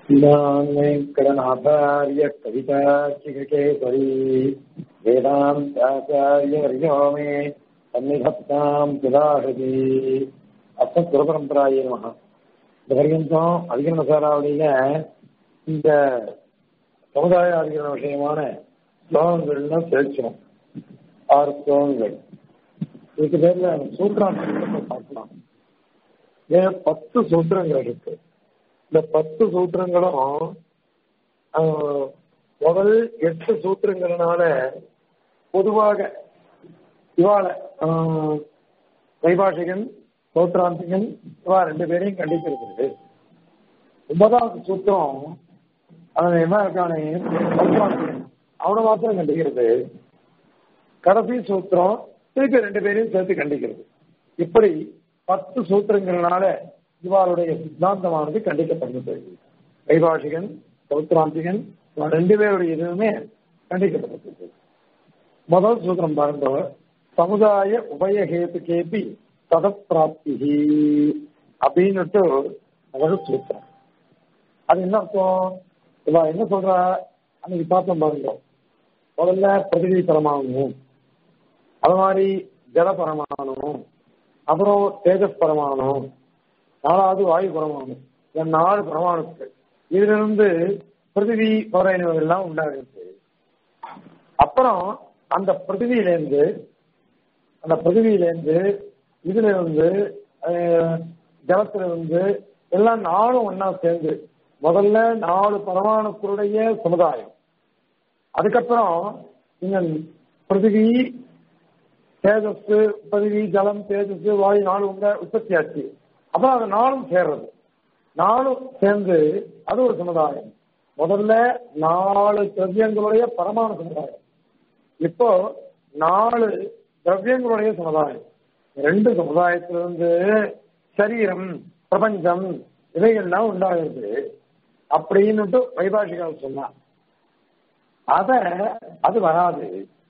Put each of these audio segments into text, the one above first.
वेङ्कटनाथार्य कविताचिकेसरी वेदान्ताचार्यवर्यो मे सन्निधत्ताम् सुधाहति அஸ்மத் குருபரம்பராய நமக இந்த பர்யந்தம் அதிகரண சாராவளியில இந்த சமுதாய அதிகரண விஷயமான ஸ்லோகங்கள்லாம் சேர்க்கிறோம் ஆறு ஸ்லோகங்கள் இதுக்கு பேர்ல சூத்திராங்க பார்க்கலாம் ஏன் பத்து சூத்திரங்கள் இருக்கு இந்த பத்து சூத்திரங்களும் முதல் எட்டு சூத்திரங்கள்னால பொதுவாக இவாள வைபாஷிகன் சௌத்ராந்திகன் இவா ரெண்டு பேரையும் கண்டிக்கிறது ஒன்பதாவது சூத்திரம் அவன் என்ன இருக்கானே சௌத்ராந்திகன் அவனை மாத்திரம் கண்டிக்கிறது கடைசி சூத்திரம் திருப்பி ரெண்டு பேரையும் சேர்த்து கண்டிக்கிறது இப்படி பத்து சூத்திரங்களால இவாளுடைய சித்தாந்தமானது கண்டிக்கப்படுகிறது வைபாஷிகன் சௌத்ராந்திகன் ரெண்டு பேருடைய இதுவுமே கண்டிக்கப்பட்டிருக்கு முதல் சூத்திரம் பாருங்க சமுதாய உபயஹேத்து கேபி ததப்பிராப்தி அப்படின்னுட்டு முதல் சூத்திரம் அது என்ன அர்த்தம் இவா என்ன சொல்றா அன்னைக்கு பார்த்தோம் பாருங்க முதல்ல பிரதிவி பரமாணும் அது மாதிரி ஜல பரமாணும் அப்புறம் தேஜஸ் பரமாணும் நாலாவது வாயு பரமாணு இந்த நாலு பரமாணுக்கள் இதுல இருந்து பிருத்திவி பௌராயணம் எல்லாம் உண்டாகுது அப்புறம் அந்த பிருத்திவியிலேருந்து அந்த பிருத்திவியிலேருந்து இதுல இருந்து ஜலத்துல இருந்து எல்லாம் நாலும் ஒன்னா சேர்ந்து முதல்ல நாலு பரமாணுக்களுடைய சமுதாயம் அதுக்கப்புறம் நீங்க பிருத்திவி தேஜஸ் பிருத்திவி ஜலம் தேஜஸ் வாயு நாலு உங்க உற்பத்தி ஆச்சு அப்புறம் அது நாளும் சேர்றது நாளும் சேர்ந்து அது ஒரு சமுதாயம் முதல்ல நாலு திரவியங்களுடைய பரமாணு சமுதாயம் இப்போ நாலு திரவியங்களுடைய சமுதாயம் ரெண்டு சமுதாயத்திலிருந்து சரீரம் பிரபஞ்சம் இவைகள்லாம் உண்டாகுது அப்படின்னுட்டு வைபாஷிகால் சொன்னா அத அது வராது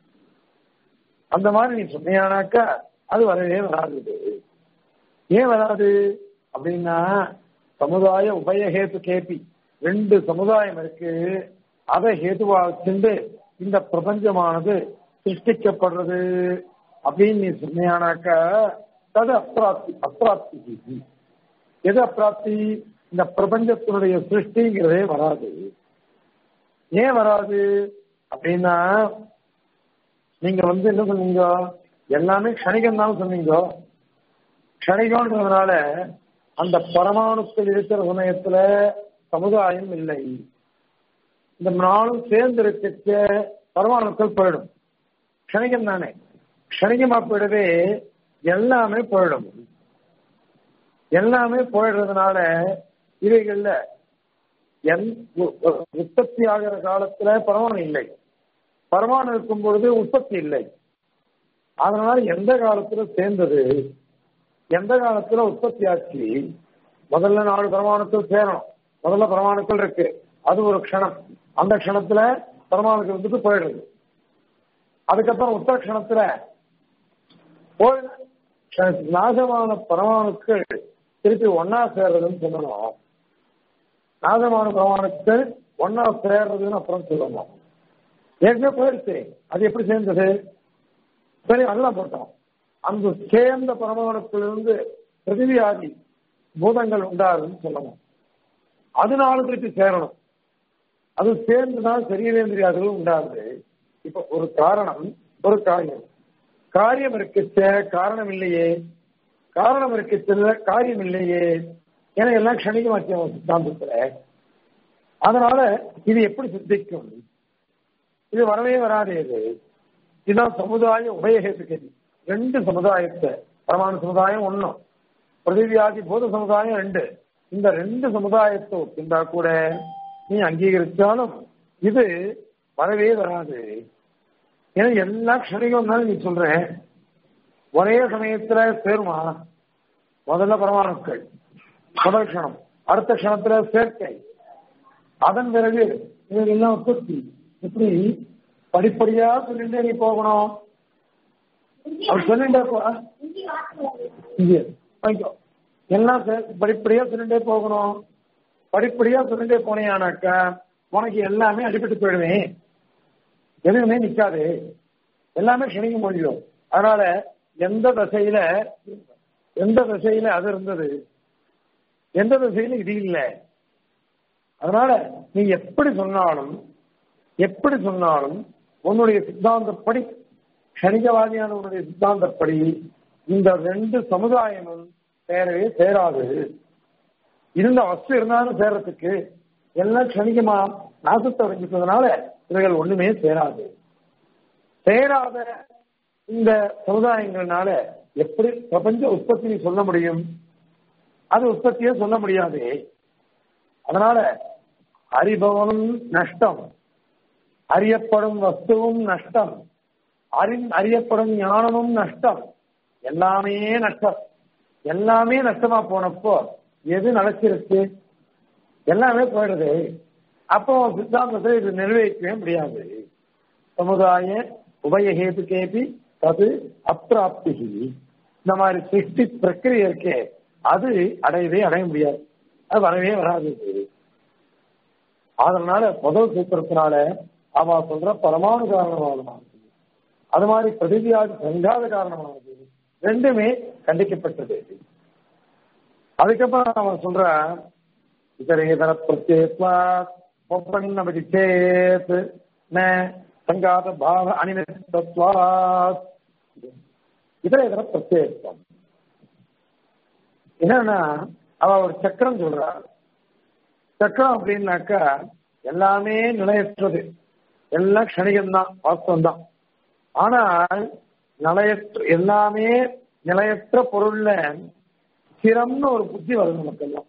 அந்த மாதிரி நீ சொன்னியானாக்கா அது வரவே வராது ஏன் வராது அப்படின்னா சமுதாய உபயஹேத்து கேபி ரெண்டு சமுதாயம் இருக்கு அதை ஹேதுவா வச்சுண்டு இந்த பிரபஞ்சமானது சிருஷ்டிக்கப்படுறது அப்படின்னு நீ சொன்னியானாக்க தது அப்பிராப்தி அப்பிராப்தி எது அப்பிராப்தி இந்த பிரபஞ்சத்தினுடைய சிருஷ்டிங்கிறதே வராது ஏன் வராது அப்படின்னா நீங்க வந்து என்ன சொன்னீங்க எல்லாமே க்ஷணிகம் தான் சொன்னீங்க க்ஷணிகம்ன்றதுனால அந்த பரமாணுக்கள் இருக்கிற சமயத்துல சமுதாயம் இல்லை இந்த நாளும் சேர்ந்து இருக்க பரமாணுக்கள் போயிடும் க்ஷணிகம் தானே க்ஷணிகமா போயிடவே எல்லாமே போயிடும் எல்லாமே போயிடுறதுனால இவைகள்ல என் உற்பத்தி ஆகிற காலத்துல பரமாணு இல்லை பரமாணு இருக்கும் பொழுது உற்பத்தி இல்லை அதனால எந்த காலத்துல சேர்ந்தது எந்த காலத்துல உற்பத்தி ஆச்சு முதல்ல நாலு பரமாணுக்கள் சேரணும் முதல்ல பரமாணுக்கள் இருக்கு அது ஒரு க்ஷணம் அந்த க்ஷணத்துல பரமாணுக்கள் வந்துட்டு போயிடுது அதுக்கப்புறம் உத்தர க்ஷணத்துல போய் நாசமான பரமாணுக்கள் திருப்பி ஒன்னா சேர்றதுன்னு சொல்லணும் நாசமான பரமாணுக்கள் ஒன்னா சேர்றதுன்னு அப்புறம் சொல்லணும் ஏற்கனவே போயிடுச்சு அது எப்படி சேர்ந்தது சரி அதெல்லாம் போட்டோம் அந்த சேர்ந்த பரமாணுக்களிலிருந்து பிருத்திவி ஆதி பூதங்கள் உண்டாகுதுன்னு சொல்லணும் அதனால திருப்பி சேரணும் அது சேர்ந்துதான் சரீரேந்திரியாதிகள் உண்டாகுது இப்ப ஒரு காரணம் ஒரு காரியம் காரியம் இருக்கச்ச காரணம் இல்லையே காரணம் இருக்கச்ச காரியம் இல்லையே ஏன்னா எல்லாம் க்ஷணிகமாக்கியம் சித்தாந்தத்துல அதனால இது எப்படி சித்திக்கும் இது வரவே வராது இது இதுதான் சமுதாய உபயகேது ரெண்டு சமுதாயத்தை பரமாணு சமுதாயம் ஒன்னும் பிரதிவியாதி போத சமுதாயம் ரெண்டு இந்த ரெண்டு சமுதாயத்தை ஒப்பிந்தா கூட நீ அங்கீகரிச்சாலும் இது வரவே வராது ஏன்னா எல்லா க்ஷணிகம் தான் நீ சொல்ற ஒரே சமயத்துல சேருமா முதல்ல பரமாணுக்கள் முதல் க்ஷணம் அடுத்த க்ஷணத்துல சேர்க்கை அதன் பிறகு இதெல்லாம் உற்பத்தி இப்படி படிப்படியா சொல்லிட்டே நீ போகணும் அவர் சொல்லிட்டே போ இங்கே வாங்கிக்கோ எல்லாம் படிப்படியா சொல்லிட்டே போகணும் படிப்படியா சொல்லிட்டே போனேனாக்கா உனக்கு எல்லாமே அடிபட்டு போயிடுவேன் எதுவுமே நிக்காது எல்லாமே க்ஷணிக்க முடியும் அதனால எந்த திசையில எந்த திசையில அது இருந்தது எந்த திசையில இது இல்லை அதனால நீ எப்படி சொன்னாலும் எப்படி சொன்னாலும் உன்னுடைய சித்தாந்தப்படி கணிகவாதியான உன்னுடைய சித்தாந்தப்படி இந்த ரெண்டு சமுதாயமும் சேரவே சேராது இருந்த வஸ்து இருந்தாலும் சேர்றதுக்கு எல்லாம் க்ஷணிகமா நாசத்தை அடைஞ்சிட்டதுனால இவைகள் ஒண்ணுமே சேராது சேராத இந்த சமுதாயங்கள்னால எப்படி பிரபஞ்ச உற்பத்தி சொல்ல முடியும் அது உற்பத்தியே சொல்ல முடியாது அதனால அறிபவனும் நஷ்டம் அறியப்படும் வஸ்துவும் நஷ்டம் அறி அறியப்படும் ஞானமும் நஷ்டம் எல்லாமே நஷ்டம் எல்லாமே நஷ்டமா போனப்போ எது நடச்சிருக்கு எல்லாமே போயிடுது அப்போ சித்தாந்தத்தை இது நிறைவேற்றவே முடியாது சமுதாய உபயஹேது கேபி அது அப்பிராப்தி இந்த மாதிரி சிருஷ்டி பிரக்கிரியை இருக்கே அது அடையவே அடைய முடியாது அது வரவே வராது அதனால முதல் சூத்திரத்தினால அவ சொல்ற பரமாணு காரணமானது அது மாதிரி பிரதிவியாதி சங்காத காரணமானது ரெண்டுமே கண்டிக்கப்பட்டது அதுக்கப்புறம் அவன் சொல்ற இதரேதர பிரத்யேத்வா ஒப்பண்ணபடி சேத் ந சங்காத பாவ அனிமித்தத்வாத் இதரேதர பிரத்யேகம் என்னன்னா அவ ஒரு சக்கரம் சொல்றா சக்கரம் அப்படின்னாக்கா எல்லாமே நிலையற்றது எல்லாம் க்ஷணிகம்தான் வாஸ்தவம் தான் ஆனால் நிலையற்ற எல்லாமே நிலையற்ற பொருள்ல ஸ்திரம்னு ஒரு புத்தி வருது நமக்கெல்லாம்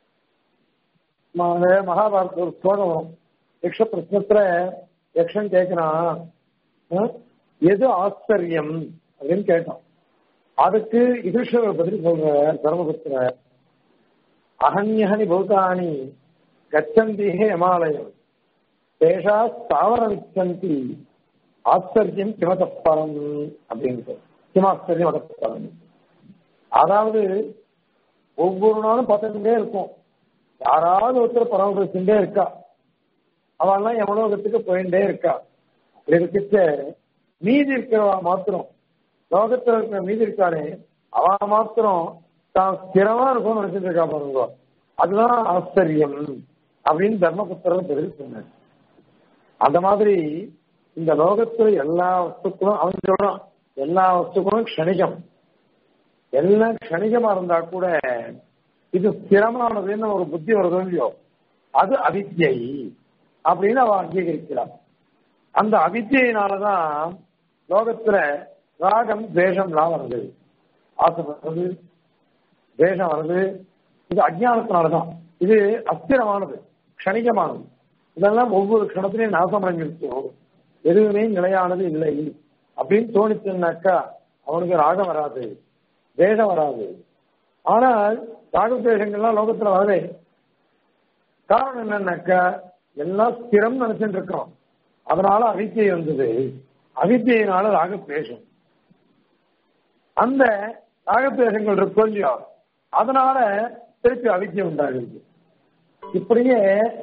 ம- மகாபாரத ஒரு ஸ்லோகம் வரும் யக்ஷ பிரச்சனத்துல யக்ஷன் கேட்கிறான் அஹ், எது ஆச்சரியம் அப்படின்னு கேட்டான் அதுக்கு யுதிஷ்டர் பதில் சொல்ற தர்மபுத்திர அகன்யகனி பௌதானி கச்சந்திஹே ஹிமாலயம் தேஷா ஸ்தாவரமிச்சந்தி ஆச்சரியம் கிமதப்பரம் அப்படின்னு சொல்லு. கிமாச்சரியம் அதப்பரம் அதாவது ஒவ்வொரு நாளும் பார்த்துட்டே இருக்கும் யாராவது ஒருத்தர் பராமரிச்சுட்டே இருக்கா அவெல்லாம் எவ்வளோகத்துக்கு போயிட்டே இருக்கா அப்படி இருக்கிட்டு மீதி இருக்கிறவா மாத்திரம் லோகத்துல இருக்கிற மீதி இருக்காளே அவ மாத்திரம் தான் ஸ்திரமா இருக்கும்னு நினைச்சிட்டு இருக்கா பாருங்க அதுதான் ஆச்சரியம் அப்படின்னு தர்மபுத்திரன் பதில் சொன்னார் அந்த மாதிரி இந்த லோகத்துல எல்லா வஸ்துக்களும் அவன் சொல்றான் எல்லா வஸ்துக்களும் க்ஷணிகம் எல்லாம் க்ஷணிகமா இருந்தா கூட இது ஸ்திரமானதுன்னு ஒரு புத்தி வருதோ இல்லையோ அது அவித்யை அப்படின்னு அவன் அங்கீகரிக்கிறான் அந்த அவித்யினாலதான் லோகத்துல ராகம் துவேஷம்லாம் வருது ஆசை வருது துவேஷம் வருது இது அஜ்ஞானத்தினாலதான் இது அஸ்திரமானது க்ஷணிகமானது இதெல்லாம் ஒவ்வொரு க்ஷணத்திலையும் நாசம் அடைஞ்சிருச்சோம் எதுவுமே நிலையானது இல்லை அப்படின்னு தோணிச்சுன்னாக்கா அவனுக்கு ராகம் வராது வேகம் வராது ஆனால் ராகத்வேஷங்கள்லாம் லோகத்துல வரவே காரணம் என்னன்னாக்கா எல்லாம் ஸ்திரம் நினைச்சுட்டு இருக்கோம் அதனால அவித்தியை வந்தது அவித்தியினால ராகத்வேஷம் அந்த ராகத்வேஷங்கள் இருக்கோ இல்லையோ அதனால திருப்பி அவித்தியை உண்டாகுது இப்படியே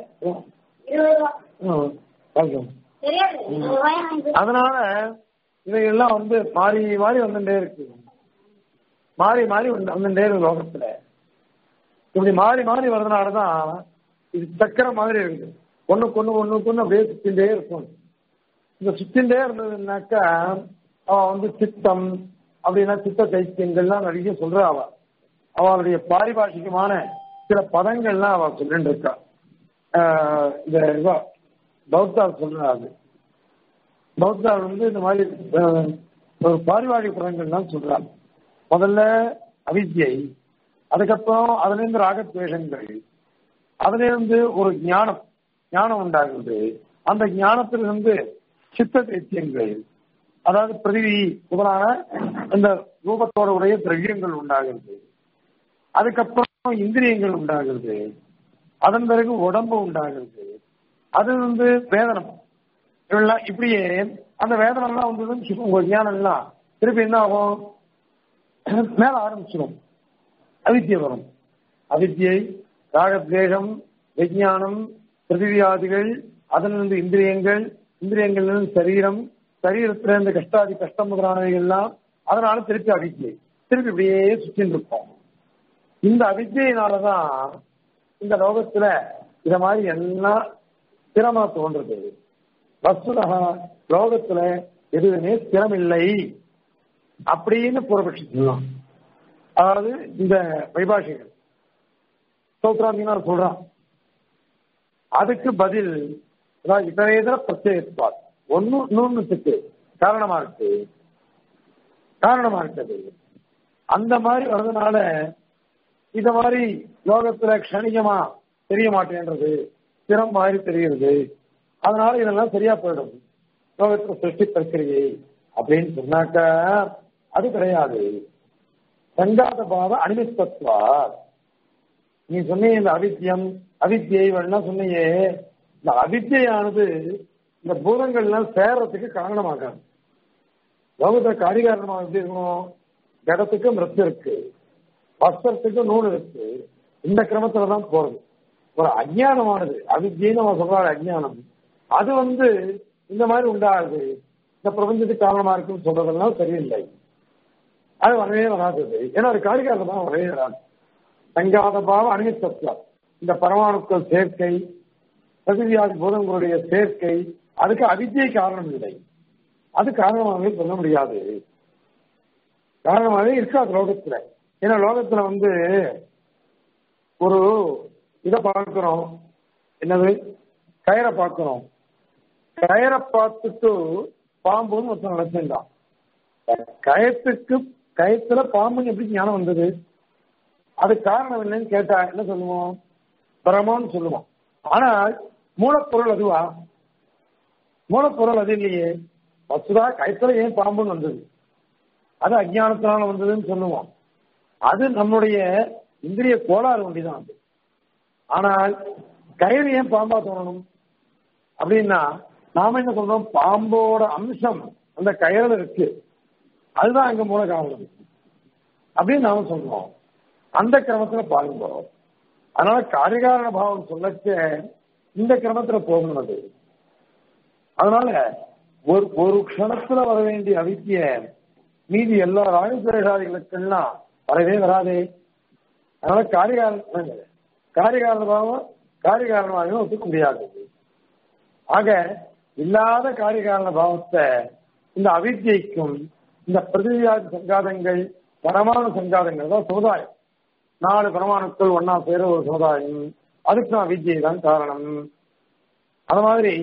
ம், welcome. தெரியாது நீங்க வாங்க வாங்கி அதனால இவையெல்லாம் வந்து மாறி மாறி வந்துட்டே இருக்கு மாறி மாறி வந்து- வந்துட்டே இருக்கு லோகத்துல இப்படி மாறி மாறி வர்றதுனாலதான் இது சக்கர மாதிரி இருக்குது ஒண்ணுக்கு ஒண்ணு ஒண்ணுக்கு ஒண்ணு அப்படியே சுத்தின்றே இருக்கும் இந்த சுத்தின்றே இருந்ததுன்னாக்கா அவன் வந்து சித்தம் அப்படின்னா சித்த தைத்தியங்கள்லாம் நிறைய சொல்றா அவ அவளுடைய பாரிபாஷிகமான சில பதங்கள்லாம் அவ சொல்லிட்டு இருக்கா ஆஹ் இந்த இவ பௌத்தா சொல்றா அது பௌத்தார் வந்து இந்த மாதிரி அஹ், ஒரு பாரிவாழி பதங்கள்லாம் சொல்றாங்க முதல்ல அவித்யை அதுக்கப்புறம் அதுல இருந்து ராகத்வேஷங்கள் அதுல இருந்து ஒரு ஞானம் ஞானம் உண்டாகுது அந்த ஞானத்திலிருந்து சித்த தைத்தியங்கள் அதாவது பிரிவி முதலான இந்த ரூபத்தோட உடைய திரவியங்கள் உண்டாகிறது அதுக்கப்புறம் இந்திரியங்கள் உண்டாகிறது அதன் பிறகு உடம்பு உண்டாகிறது அது வந்து வேதனம் இவெல்லாம் இப்படியே அந்த வேதனம்லாம் வந்ததுன்னு வச்சுக்கோங்க, உங்க ஞானம் எல்லாம் திருப்பி என்ன ஆகும் மேல ஆரம்பிச்சிடும் அவித்தியை வரும் அவித்தியை ராகத்வேஷம் விஞ்ஞானம் பிருத்திவியாதிகள் அதிலிருந்து இந்திரியங்கள் இந்திரியங்களிலிருந்து சரீரம் சரீரத்திலிருந்து கஷ்டாதி கஷ்டம் முதலானவைகள் எல்லாம் அதனால திருப்பி அவித்யை திருப்பி இப்படியே சுற்றின்னு இருப்போம் இந்த அவித்யினாலதான் இந்த லோகத்துல இத மாதிரி எல்லாம் ஸ்திரமா தோன்றது வஸ்துதா லோகத்துல எதுவுமே ஸ்திரம் இல்லை அப்படின்னு பூர்வபட்சி சொல்லலாம் அதாவது இந்த வைபாஷிகள் சௌத்ராந்தினார் சொல்றான் அதுக்கு பதில் அதாவது இதரேதர பிரத்யேகத்வார் ஒன்னு இன்னொன்னுக்கு காரணமா இருக்கு காரணமா இருக்குது அந்த மாதிரி வர்றதுனால இந்த மாதிரி லோகத்துல க்ஷணிகமா தெரிய மாட்டேன்றது ஸ்திரம் மாதிரி தெரிகிறது அதனால இதெல்லாம் சரியா போயிடும் லோகத்துல சிருஷ்டி பிரக்கிரியை அப்படின்னு சொன்னாக்க அது கிடையாது சங்காத பாவ அனிமித்தத்வா நீ சொன்னீங்க இந்த அவித்தியம் அவித்தியை வேணா சொன்னீங்க இந்த அவித்தியானது இந்த பூதங்கள்லாம் சேர்றதுக்கு காரணமாகாது லோகத்தை காரிகாரணமாக எப்படி இருக்கணும் ஜடத்துக்கு மிருத்து இருக்கு வஸ்திரத்துக்கு நூல் இருக்கு இந்த கிரமத்துல தான் போறது ஒரு அஜ்ஞானமானது அவித்தியை நம்ம சொல்றாரு அஜ்ஞானம் அது வந்து இந்த மாதிரி உண்டாகுது இந்த பிரபஞ்சத்துக்கு காரணமா இருக்குன்னு சொல்றதெல்லாம் சரியில்லை அது வரவே வராது ஏன்னா அது காரிகாரணமாக வரவே வராது சங்காத பாவம் அணித்தத்துவம் இந்த பரமாணுக்கள் சேர்க்கை பிரதிவியாதி பூதங்களுடைய சேர்க்கை அதுக்கு அவித்தியை காரணம் இல்லை அது காரணமாகவே சொல்ல முடியாது காரணமாகவே இருக்காது லோகத்துல ஏன்னா லோகத்துல வந்து ஒரு இதை பார்க்கிறோம் என்னது கயரை பார்க்கிறோம் கயரை பார்த்துட்டு பாம்புன்னு ஒருத்தன் நினைச்சிருந்தான் கயத்துக்கு கயத்துல பாம்புன்னு எப்படி ஞானம் வந்தது அது காரணம் என்னன்னு கேட்டா என்ன சொல்லுவோம் பிரமம்னு சொல்லுவோம் ஆனால் மூலப்பொருள் அதுவா மூலப்பொருள் அது இல்லையே வசுதா கயத்துல ஏன் பாம்புன்னு வந்தது அது அஜ்ஞானத்தினால வந்ததுன்னு சொல்லுவோம் அது நம்முடைய இந்திரிய கோளாறு ஒண்டிதான் அது ஆனால் கயிறு ஏன் பாம்பா தோணணும் அப்படின்னா நாம என்ன சொல்றோம் பாம்போட அம்சம் அந்த கயிறுல இருக்கு அதுதான் அங்க மூல காரணம் அப்படின்னு நாம சொல்றோம் அந்த கிரமத்துல பாருங்க அதனால காரிகாரண பாவம் சொல்லச்ச இந்த கிரமத்துல போகணும் அது அதனால ஒரு ஒரு க்ஷணத்துல வர வேண்டிய அவித்திய மீதி எல்லா ராஜசேஷாதிகளுக்கெல்லாம் வரவே வராதே அதனால காரிகாரண காரிகாரண பாவம் காரிகாரணமாக ஒத்துக்க முடியாது ஆக இல்லாத காரிகாரண பாவத்தை இந்த அவித்தியைக்கும் இந்த பிரதிவியாதி சங்காதங்கள் பரமாணு சங்காதங்கள் தான் சமுதாயம் நாலு பரமாணுக்கள் ஒன்னா சேர ஒரு சமுதாயம் அதுக்கும் அவித்தியை தான் காரணம் அது மாதிரி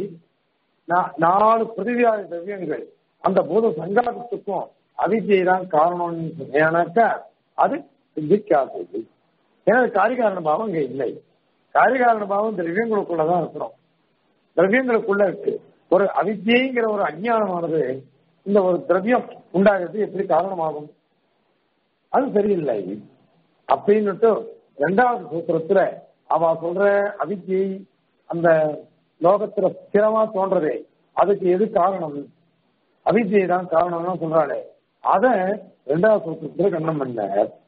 நாலு பிரதிவியாதி திரவியங்கள் அந்த பூத சங்காதத்துக்கும் அவித்தியை தான் காரணம்னு சொன்னாக்கா அது சிந்திக்காதது ஏன்னா காரிகாரண பாவம் இங்க இல்லை காரிகாரண பாவம் திரவியங்களுக்குள்ளதான் இருக்கிறோம் திரவியங்களுக்குள்ள இருக்கு ஒரு அவித்தியைங்கிற ஒரு அஜ்ஞானமானது இந்த ஒரு திரவியம் உண்டாகிறது எப்படி காரணமாகும் அது சரியில்லை அப்படின்னுட்டு ரெண்டாவது சூத்திரத்துல அவ சொல்ற அவித்தியை அந்த லோகத்துல ஸ்திரமா தோன்றதே அதுக்கு எது காரணம் அவித்தியை தான் காரணம்னு சொல்றாளே அத ரெண்டாவது சூத்திரத்துல கண்ணம் பண்ண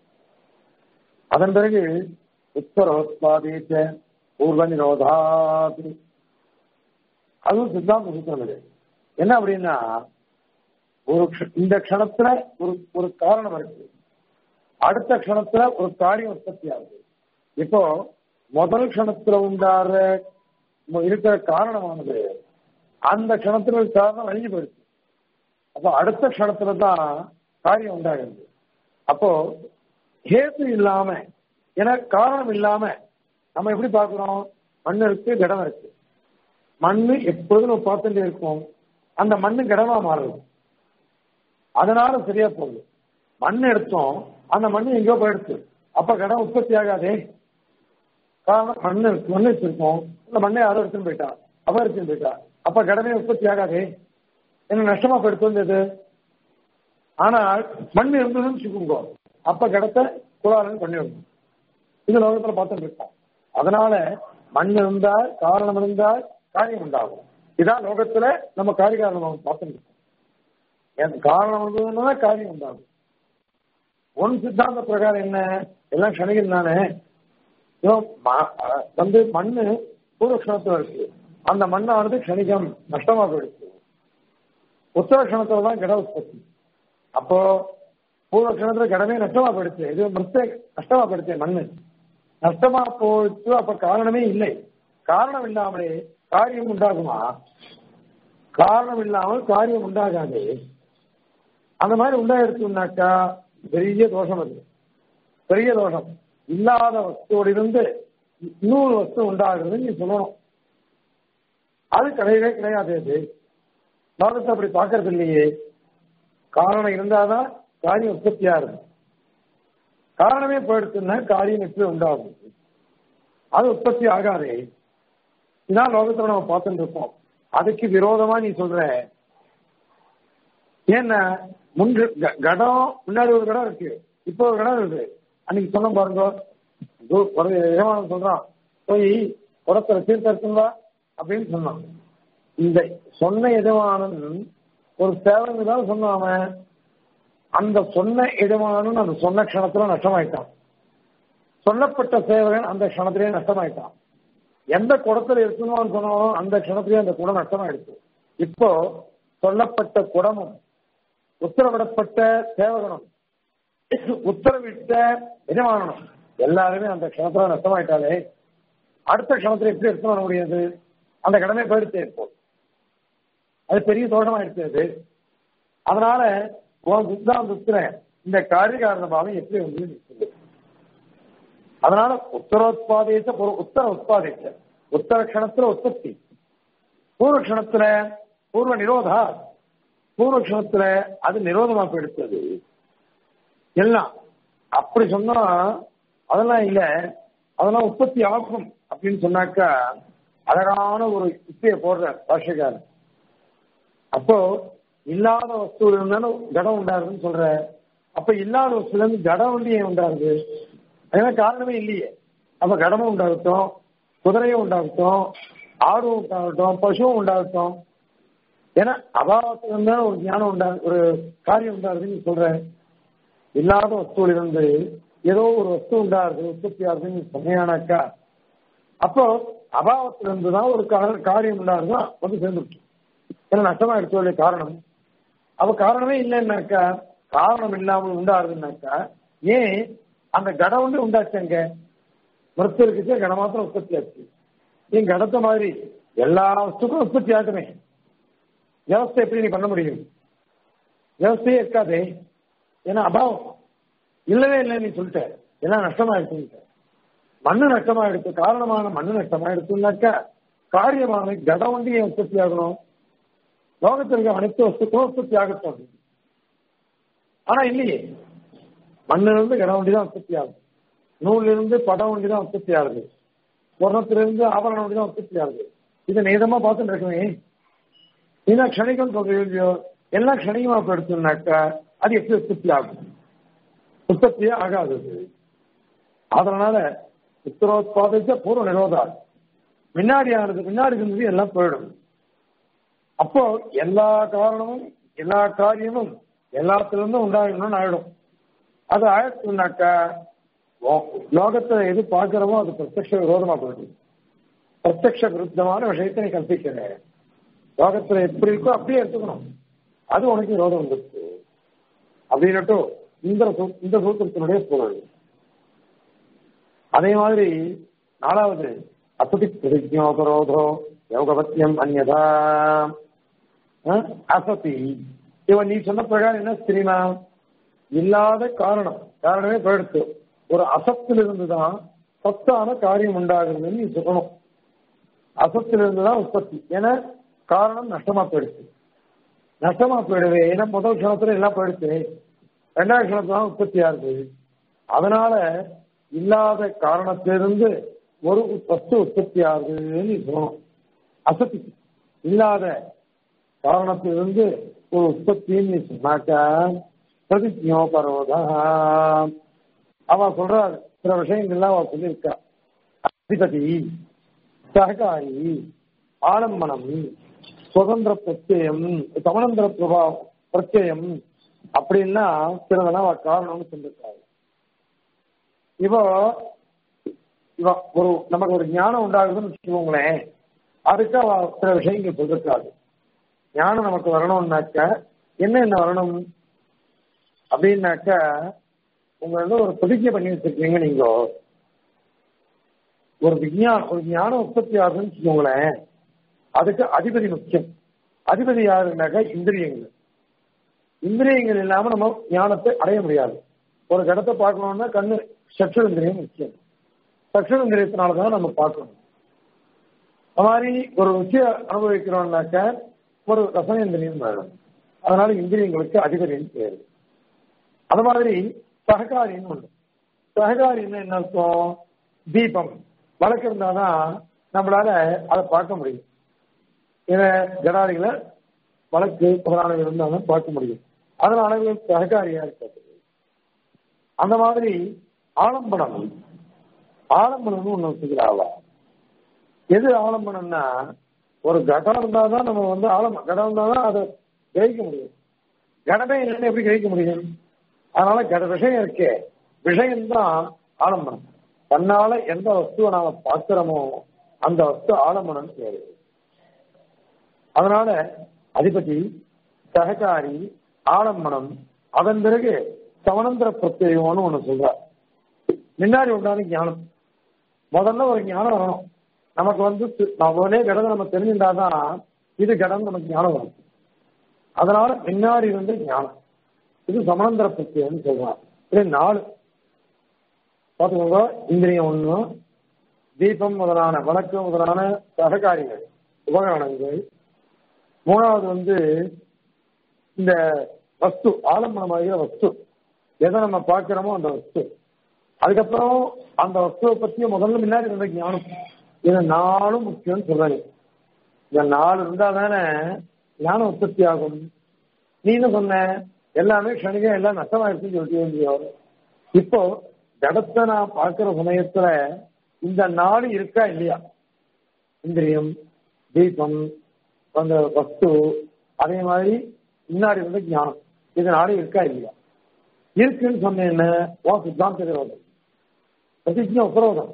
அதன் பிறகு உத்தரோத்பாதீச்ச பூர்வ நிரோதாது அதுவும் சித்தாந்த சூத்திரம் இது என்ன அப்படின்னா ஒரு இந்த க்ஷணத்துல ஒரு ஒரு காரணம் இருக்கு அடுத்த க்ஷணத்துல ஒரு காரியம் உற்பத்தி ஆகுது இப்போ முதல் க்ஷணத்துல உண்டாற இருக்கிற காரணமானது அந்த க்ஷணத்துல காரணம் அழிஞ்சு போயிடுச்சு அப்போ அடுத்த க்ஷணத்துல தான் காரியம் உண்டாகிறது அப்போ கேத்து இல்லாம ஏன்னா காரணம் இல்லாம நம்ம எப்படி பார்க்கிறோம் மண் இருக்கு கிடம் இருக்கு மண்ணு எப்பொழுதும் நம்ம பார்த்துட்டே இருக்கோம் அந்த மண்ணு கிடமா மாறுது அதனால சரியா போகுது மண் எடுத்தோம் அந்த மண் எங்கேயோ போயிடுச்சு அப்ப கடன் உற்பத்தி ஆகாதே காரணம் மண் இருக்கு மண் வச்சிருக்கோம் இந்த மண்ணை யாரோ எடுத்துன்னு போயிட்டா அவ எடுத்துன்னு போயிட்டா அப்ப கடனே உற்பத்தி ஆகாதே என்ன நஷ்டமா போயிடுத்து வந்தது ஆனால் மண் இருந்ததுன்னு வச்சுக்கோங்க அப்ப கடத்தை குளாரன் பண்ணிடணும் இது லோகத்துல பார்த்துட்டு இருக்கோம் அதனால மண் இருந்தால் காரணம் இருந்தால் காரியம் உண்டாகும் இதான் லோகத்துல நம்ம காரிய காரணம் பார்த்துட்டு இருக்கோம் காரணம் வந்ததுன்னா காரியம் உண்டாகும் ஒன் சித்தாந்த பிரகாரம் என்ன எல்லாம் கணிகள் தானே இவன் ம- அஹ் வந்து மண்ணு பூர்வக்ஷணத்துல இருக்கு அந்த மண்ணானது க்ஷணிகம் நஷ்டமா போயிடுச்சு உத்தரக்ஷணத்துல தான் கட உற்பத்தி அப்போ பூர்வக்ஷணத்துல கடமே நஷ்டமா போயிடுச்சு இது மிருத்த நஷ்டமா போயிடுச்சு மண்ணு நஷ்டமா போயிடுச்சு அப்ப காரணமே இல்லை காரணம் இல்லாமலே காரியம் உண்டாகுமா காரணம் இல்லாமல் காரியம் உண்டாகாது அந்த மாதிரி உண்டாயிருச்சுனாக்கா பெரிய தோஷம் அது பெரிய தோஷம் இல்லாத வஸ்துவோடு இருந்து இன்னொரு வஸ்து உண்டாகுறது நீ சொல்லணும் அது கிடையவே கிடையாது அது லோகத்தை அப்படி பார்க்கறது இல்லையே காரணம் இருந்தாதான் காரியம் உற்பத்தியா இருக்கும் காரணமே போயிடுச்சுன்னா காரியம் எப்படி உண்டாகும் அது உற்பத்தி ஆகாதே இதான் லோகத்துல நம்ம பார்த்துட்டு இருப்போம் அதுக்கு விரோதமா நீ சொல்ற ஏன்னா முன்பு க- கடம் முன்னாடி ஒரு கடம் இருக்கு இப்போ ஒரு கடம் இருக்கு அன்னைக்கு சொன்ன பாருங்க இதோ ஒரு ஏமானம் சொல்றான் போய் குடத்துல தீர்த்தா அப்படின்னு சொன்னான் இந்த சொன்ன எஜமானன் ஒரு சேவனுக்கு தான் சொன்னான் அவன். அந்த சொன்ன எஜமானன் அந்த சொன்ன க்ஷணத்துல நஷ்டமாயிட்டான் சொல்லப்பட்ட சேவகன் அந்த க்ஷணத்திலேயே நஷ்டமாயிட்டான் எந்த குடத்துல இருக்கணும்னு சொன்னாலும் அந்த க்ஷணத்திலேயே அந்த குடம் நஷ்டமாயிடுச்சு இப்போ சொல்லப்பட்ட குடமும் உத்தரவிடப்பட்ட சேவகனும் உத்தரவிட்ட எஜமானனும் எல்லாருமே அந்த க்ஷணத்துல நஷ்டமாயிட்டாலே அடுத்த க்ஷணத்துல எப்படி எடுத்து வர முடியாது அந்த கடமை போயிடுச்சு இப்போ அது பெரிய தோஷமாயிடுச்சு அது அதனால உன் சித்தாந்தத்துல இந்த காரியகாரண பாவம் எப்படி வந்து நிற்குது அதனால உத்தரோத்பாதேச பொரு- உத்தர உத்பாதேச உத்தர க்ஷணத்துல உற்பத்தி பூர்வ க்ஷணத்துல பூர்வ நிரோதா பூர்வ க்ஷணத்துல அது நிரோதமா போயிடுச்சது எல்லாம் அப்படி சொன்னா அதெல்லாம் இல்ல அதெல்லாம் உற்பத்தி ஆகும் அப்படின்னு சொன்னாக்கா அழகான ஒரு யுக்தியை போடுற பாஷக்காரன் அப்போ இல்லாத வஸ்துல இருந்தாலும் ஜடம் உண்டாருன்னு சொல்ற அப்ப இல்லாத வஸ்துல இருந்து ஜடம் வந்து ஏன் உண்டாருது அதனால காரணமே இல்லையே அப்ப கடமும் உண்டாகட்டும் குதிரையும் உண்டாகட்டும் ஆடும் உண்டாகட்டும் பசுவும் உண்டாகட்டும் ஏன்னா அபாவத்துல இருந்தா ஒரு ஞானம் உண்டா ஒரு காரியம் உண்டாருதுன்னு சொல்ற இல்லாத வஸ்துவில இருந்து ஏதோ ஒரு வஸ்து உண்டாருது உற்பத்தி ஆகுதுன்னு சொன்னேனாக்கா அப்போ அபாவத்துல இருந்து தான் ஒரு கார- காரியம் உண்டாருன்னா வந்து சேர்ந்துருச்சு ஏன்னா நஷ்டமா எடுத்து காரணம் அப்ப காரணமே இல்லைன்னாக்கா காரணம் இல்லாமல் உண்டாருதுன்னாக்கா ஏன் அந்த கடம் வந்து உண்டாச்சுங்க மிருத்து இருக்குச்சு கடம் மாத்திரம் உற்பத்தி ஆச்சு ஏன் கடத்த மாதிரி எல்லா வஸ்துக்கும் உற்பத்தி ஆகுமே வியவஸ்தை எப்படி நீ பண்ண முடியும் வியவஸ்தையே இருக்காதே ஏன்னா அபாவம் இல்லவே இல்லை நீ சொல்லிட்ட எல்லாம் நஷ்டமாயிடுச்சு மண்ணு நஷ்டமாயிடுச்சு காரணமான மண்ணு நஷ்டமாயிடுச்சுன்னாக்கா காரியமான கடம் வந்து ஏன் உற்பத்தி ஆகணும் லோகத்தில் இருக்க அனைத்து வஸ்துக்களும் உற்பத்தி ஆகட்டும் ஆனா இல்லையே மண்ணிலிருந்து கடம் வண்டி தான் உற்பத்தி ஆகுது நூலிலிருந்து படம் வண்டி தான் உற்பத்தி ஆகுது ஸ்வர்ணத்திலிருந்து ஆபரணம் வண்டி தான் உற்பத்தி ஆகுது இதை நேதமா பார்த்துட்டு இருக்கவே ஏன்னா க்ஷணிகம் சொல்றீங்க இல்லையோ எல்லாம் க்ஷணிகமா போயிடுச்சுனாக்கா அது எப்படி உற்பத்தி ஆகும் உற்பத்தியே ஆகாது அது. அதனால உத்தரோத்பாதிச்ச பூர்வ நிரோதா முன்னாடி ஆனது முன்னாடி இருந்தது எல்லாம் போயிடும் அப்போ எல்லா காரணமும் எல்லா காரியமும் எல்லாத்திலிருந்தும் உண்டாகணும்னு ஆயிடும் அது ஆயிடுச்சுனாக்கா லோ- லோகத்துல எது பார்க்கிறோமோ அது பிரத்யக்ஷ விரோதமா போயிடுது பிரத்யக்ஷ விருத்தமான விஷயத்தை நீ கற்பிக்கிற லோகத்துல எப்படி இருக்கோ அப்படியே எடுத்துக்கணும் அது உனக்கு விரோதம் வந்துருச்சு அப்படின்னுட்டு இந்த சூ- இந்த சூத்திரத்தினுடைய பொருள் அதே மாதிரி நாலாவது அசதி பிரதிஜோபரோதோ யோகபத்தியம் அந்யதா அஹ், அசதி இவன் நீ சொன்ன பிரகாரம் என்ன தெரியுமா இல்லாத காரணம் காரணமே போயிடுச்சு ஒரு அசத்திலிருந்து தான் சத்தான காரியம் உண்டாகுதுன்னு நீ சொல்லணும் அசத்திலிருந்து தான் உற்பத்தி ஏன்னா காரணம் நஷ்டமா போயிடுச்சு நஷ்டமா போயிடுது ஏன்னா முதல் க்ஷணத்துல எல்லாம் போயிடுச்சு ரெண்டாவது க்ஷணத்துல தான் உற்பத்தி ஆகுது அதனால இல்லாத காரணத்திலிருந்து ஒரு வஸ்து உற்பத்தி ஆகுதுன்னு நீ சொல்லணும் அசத்தி இல்லாத காரணத்திலிருந்து ஒரு உற்பத்தின்னு நீ சொன்னாக்கா பிரதிஜோபரோதா அவ சொல்றாரு சில விஷயங்கள்லாம் அவ சொல்லியிருக்கா அதிபதி சககாரி ஆலம்பனம் சுதந்திர பிரத்யயம் சமனந்திர பிரபாவம் பிரத்யயம் அப்படின்னா சிலதெல்லாம் அவ காரணம்னு சொல்லியிருக்காரு இப்போ இவன் ஒரு நமக்கு ஒரு ஞானம் உண்டாகுதுன்னு வச்சுக்கோங்களேன் அதுக்கு அவ சில விஷயங்கள் சொல்லிருக்காது ஞானம் நமக்கு வரணும்னாக்க என்ன என்ன வரணும் அப்படின்னாக்க உங்க வந்து ஒரு பிரதிஜை பண்ணி வச்சிருக்கீங்க நீங்க ஒரு விஞ்ஞானம் ஒரு ஞானம் உற்பத்தி ஆகுதுன்னு வச்சுக்கோங்களேன் அதுக்கு அதிபதி முக்கியம் அதிபதி யாருன்னாக்க இந்திரியங்கள் இந்திரியங்கள் இல்லாம நம்ம ஞானத்தை அடைய முடியாது ஒரு கடத்தை பார்க்கணும்னா கண்ணு சற்றுந்திரியம் முக்கியம் சற்றுந்திரியத்தினால தான் நம்ம பார்க்கணும் அது மாதிரி ஒரு ருச்சியை அனுபவிக்கிறோம்னாக்க ஒரு ரசனேந்திரியம் வேணும் அதனால இந்திரியங்களுக்கு அதிபதியின் பேரு அது மாதிரி சககாரின்னு ஒண்ணு சககாரின்னு என்ன அர்த்தம் தீபம் வழக்கு இருந்தாதான் நம்மளால அதை பார்க்க முடியும் இதை ஜடாதிகளை வழக்கு முதலானவை இருந்தாலும் பார்க்க முடியும் அதனால சககாரியா இருக்காது அந்த மாதிரி ஆலம்பனம் ஆலம்பனம்னு ஒண்ணு வச்சுக்கிறாவா எது ஆலம்பனம்னா ஒரு கடம் இருந்தாதான் நம்ம வந்து ஆலம்பம் கடம் இருந்தாதான் அதை கிரகிக்க முடியும் கடமே இல்லைன்னு எப்படி கிரகிக்க முடியும் அதனால கட விஷயம் இருக்கே விஷயம்தான் ஆலம்பனம் தன்னால எந்த வஸ்துவை நாம பார்க்கிறோமோ அந்த வஸ்து ஆலம்பனம் பேரு அதனால அதிபதி சககாரி ஆலம்பனம் அதன் பிறகு சமனந்திர பிரத்யேகம்னு ஒண்ணு சொல்றார் முன்னாடி உண்டான ஞானம் முதல்ல ஒரு ஞானம் வரணும் நமக்கு வந்து ஒரே கடனை நம்ம தெரிஞ்சிருந்தாதான் இது கடன் நமக்கு ஞானம் வரும் அதனால முன்னாடி வந்து ஞானம் இது சமனந்திர பிரத்யேகம்னு சொல்றான் இது நாலு பார்த்துக்கோங்க இந்திரியம் ஒண்ணு தீபம் முதலான வழக்கு முதலான சககாரிகள் உபகரணங்கள் மூணாவது வந்து இந்த வஸ்து ஆலம்பனமாகிற வஸ்து எதை நம்ம பார்க்கிறோமோ அந்த வஸ்து அதுக்கப்புறம் அந்த வஸ்துவை பத்தி முதல்ல முன்னாடி இருந்த ஞானம் இது நாலும் முக்கியம்னு சொல்றாங்க இந்த நாலு இருந்தா தானே ஞானம் உற்பத்தி ஆகும் நீ என்ன சொன்ன எல்லாமே க்ஷணிகம் எல்லாம் நஷ்டமாயிருக்குன்னு சொல்லிட்டு இப்போ ஜடத்தை நான் பார்க்கிற சமயத்துல இந்த நாலு இருக்கா இல்லையா இந்திரியம் தீபம் அந்த வஸ்து அதே மாதிரி முன்னாடி வந்து ஞானம் இது நாடு இருக்கா இல்லையா இருக்குன்னு சொன்ன என்ன வா சித்தாந்த விரோதம் பிரதிஜ்ஞ உபரோதம்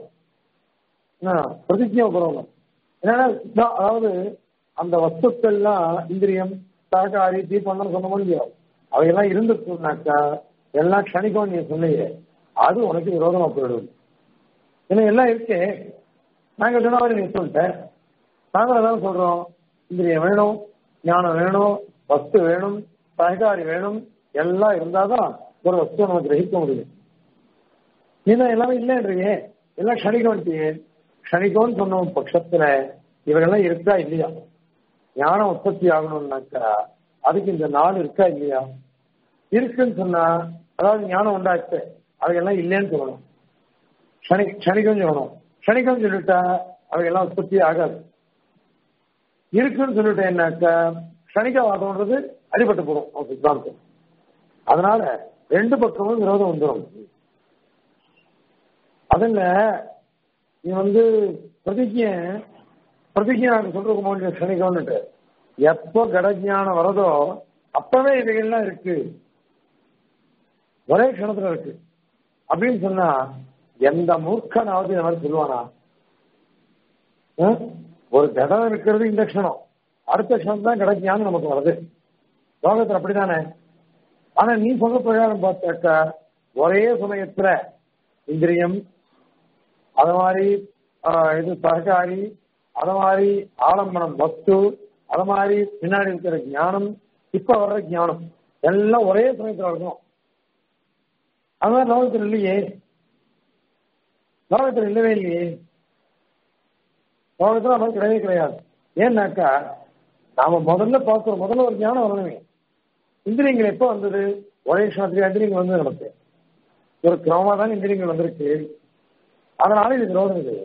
பிரதிஜ்ஞ உபரோதம் என்னன்னா அதாவது அந்த வஸ்துக்கள்லாம் இந்திரியம் சககாரி தீபம்னு சொன்ன முடியும் அவையெல்லாம் இருந்துச்சுனாக்கா எல்லாம் க்ஷணிகம் நீ சொன்னையே அது உனக்கு விரோதமா போயிடும் ஏன்னா எல்லாம் இருக்கே நாங்க சொன்ன மாதிரி நீ சொல்லிட்டேன் நாங்களும் அதான் சொல்றோம் இந்திரியம் வேணும் ஞானம் வேணும் வஸ்து வேணும் சககாரி வேணும் எல்லாம் இருந்தாதான் ஒரு வஸ்துவை நம்ம கிரகிக்க முடியும் நீங்க எல்லாமே இல்லைன்றியே எல்லாம் க்ஷணிகம்ட்டியே க்ஷணிகம்னு சொன்ன பட்சத்துல இவங்கெல்லாம் இருக்கா இல்லையா ஞானம் உற்பத்தி ஆகணும்னாக்கா அதுக்கு இந்த நாள் இருக்கா இல்லையா இருக்குன்னு சொன்னா அதாவது ஞானம் உண்டாச்சு அவையெல்லாம் இல்லைன்னு சொல்லணும் க்ஷணி க்ஷணிகம் சொல்லணும் க்ஷணிகம் சொல்லிட்டா அவையெல்லாம் உற்பத்தி ஆகாது இருக்குன்னு சொல்லிட்டேன்னாக்கா க்ஷணிகவாதம்ன்றது அடிபட்டு போடும் அவன் சித்தாந்தம் அதனால ரெண்டு பக்கமும் விரோதம் வந்துடும் அதுல நீ வந்து பிரதிஜ பிரதிஜை நாங்க சொல்றதுக்கு முடிஞ்ச க்ஷணிகம்னுட்டு எப்போ கடஜானம் வரதோ அப்பவே இவைகள்லாம் இருக்கு ஒரே க்ஷணத்துல இருக்கு அப்படின்னு சொன்னா எந்த மூர்க்கனாவது இந்த மாதிரி சொல்லுவானா ஒரு கடம் இருக்கிறது இந்த க்ஷணம் அடுத்த க்ஷணம் தான் கிடைக்கான்னு நமக்கு வருது லோகத்தில் அப்படித்தானே ஆனா நீ சொல்ல பிரகாரம் பார்த்தாக்கா ஒரே சமயத்துல இந்திரியம் அது மாதிரி இது சககாரி அது மாதிரி ஆலம்பனம் வஸ்து அது மாதிரி பின்னாடி இருக்கிற ஞானம் இப்ப வர்ற ஞானம் எல்லாம் ஒரே சமயத்துல இருக்கும் அது மாதிரி லோகத்தில் இல்லையே லோகத்தில் இல்லவே இல்லையே லோகத்தில் அது கிடையவே கிடையாது ஏன்னாக்கா நாம முதல்ல பார்க்கிறோம் முதல்ல ஒரு ஞானம் வரணுமே இந்திரியங்கள் எப்போ வந்தது ஒரே க்ஷணத்துல இந்திரியங்கள் வந்தது நமக்கு ஒரு கிரமமா தான் இந்திரியங்கள் வந்திருக்கு அதனால இது விரோதம் இது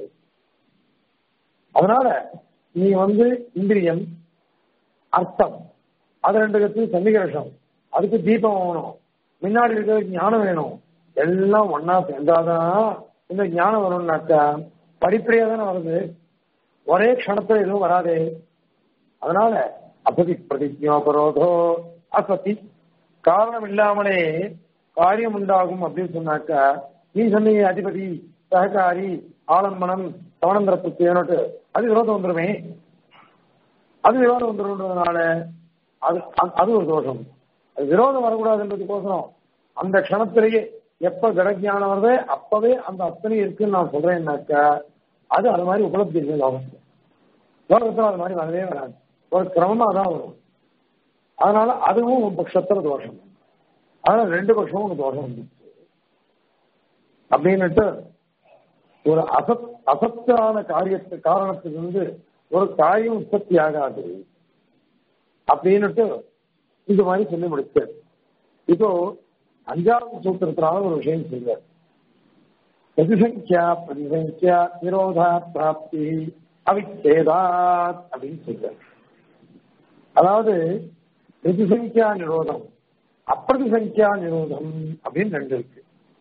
அதனால நீ வந்து இந்திரியம் அர்த்தம் அது ரெண்டு கத்து சன்னிகரஷம் அதுக்கு தீபம் வேணும் முன்னாடி இருக்கிறதுக்கு ஞானம் வேணும் எல்லாம் ஒன்னா சேர்ந்தாதான் இந்த ஞானம் வரும்னாக்கா படிப்படியா தானே வருது ஒரே க்ஷணத்துல எதுவும் வராதே அதனால அசதி பிரதிஜோபரோதோ அசதி காரணம் இல்லாமலே காரியம் உண்டாகும் அப்படின்னு சொன்னாக்கா நீ சொன்னீங்க அதிபதி சககாரி ஆலம்பனம் சவனந்திர பிரத்யேனோட்டு அது விரோதம் வந்துருமே அது விரோதம் வந்துருன்றதுனால அது அது- அது ஒரு தோஷம் அது விரோதம் வரக்கூடாதுன்றதுக்கோசரம் அந்த க்ஷணத்திலேயே எப்ப கடஜானம் வருதோ அப்பவே அந்த அத்தனை இருக்குன்னு நான் சொல்றேன்னாக்கா அது அது மாதிரி உபலப்தி இல்லை லோகத்துல லோகத்துல அது மாதிரி வரவே வராது ஒரு கிரமமா தான் வரும் அதனால அதுவும் உன் பட்சத்துல தோஷம் அதனால ரெண்டு பட்சமும் உனக்கு தோஷம் வந்துச்சு அப்படின்னுட்டு ஒரு அசத் அசத்தான காரியத்து காரணத்துக்கு வந்து ஒரு காரியம் உற்பத்தி ஆகாது அப்படின்னுட்டு இது மாதிரி சொல்லி முடிச்சார் இப்போ அஞ்சாவது சூத்திரத்தினால ஒரு விஷயம் சொல்றார் பிரதிசங்கியா பிரதிசங்கியா நிரோதா பிராப்தி அவிச்சேதாத் அப்படின்னு சொல்றார் அதாவது பிரதிசங்கியா நிரோதம் அப்பிரதிசங்கியா நிரோதம் அப்படின்னு ரெண்டு இருக்கு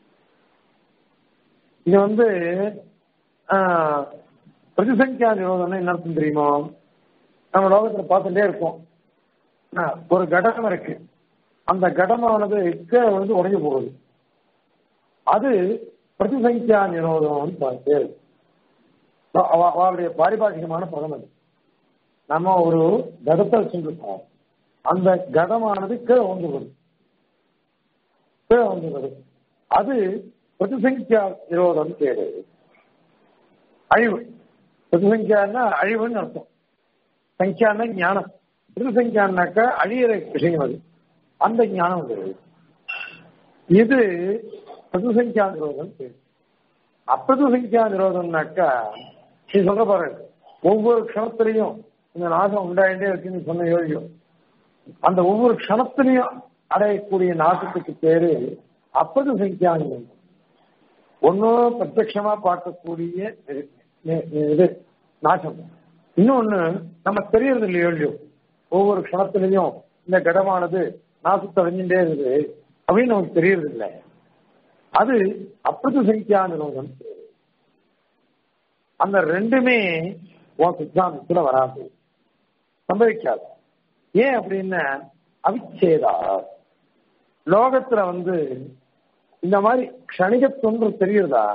இது வந்து ஆஹ், பிரதிசங்கியா நிரோதம்னா என்ன அர்த்தம் தெரியுமா நம்ம லோகத்துல பார்த்துட்டே இருக்கோம் ஆஹ், ஒரு கடம் இருக்கு அந்த கடமானது கீழே வந்து உடைஞ்சு போகுது அது பிரதிசங்கியா நிரோதம்னு பா- பேரு அவ- அவ- அவருடைய பாரிபாஷிகமான பதம் அது நம்ம ஒரு கடத்தை வச்சுருக்கோம் அந்த கடமானது கீழே வந்து வருது கீழே வந்து வருது அது பிரதிசங்கியா நிரோதம் பேரு அழிவு பிரதிசங்கியான்னா அழிவுன்னு அர்த்தம் சங்கியான்னா ஞானம் பிரதிசங்கியான்னாக்கா அழியிற விஷயம் அது அந்த ஞானம் வருது இது பிரதிசங்கியா நிரோதம் பேரு அப்பிரதிசங்கியா நிரோதம்னாக்கா நீ சொல்ற பாரு ஒவ்வொரு க்ஷணத்திலையும் இந்த நாசம் உண்டாயிட்டே இருக்குன்னு சொன்ன யோகியம் அந்த ஒவ்வொரு க்ஷணத்திலையும் அடையக்கூடிய நாசத்துக்கு பேரு அப்பிரதிசங்கியா நிரோதம் ஒன்னும் பிரத்யட்சமா பார்க்கக்கூடிய இது- இது- இது நாசம் இன்னொன்னு நம்ம தெரியறது இல்லையோ இல்லையோ ஒவ்வொரு க்ஷணத்திலையும் இந்த கடமானது நாசத்தை அடைஞ்சுட்டே இருக்குது அப்படின்னு நமக்கு தெரியறது இல்லை அது அப்பிரத சங்கியா நிரோதம் பேரு. அந்த ரெண்டுமே உன் சித்தாந்தத்துல வராது சம்பவிக்காது ஏன் அப்படின்னா அவிச்சேதா லோகத்துல வந்து இந்த மாதிரி க்ஷணிகத்துவம் தெரியுதா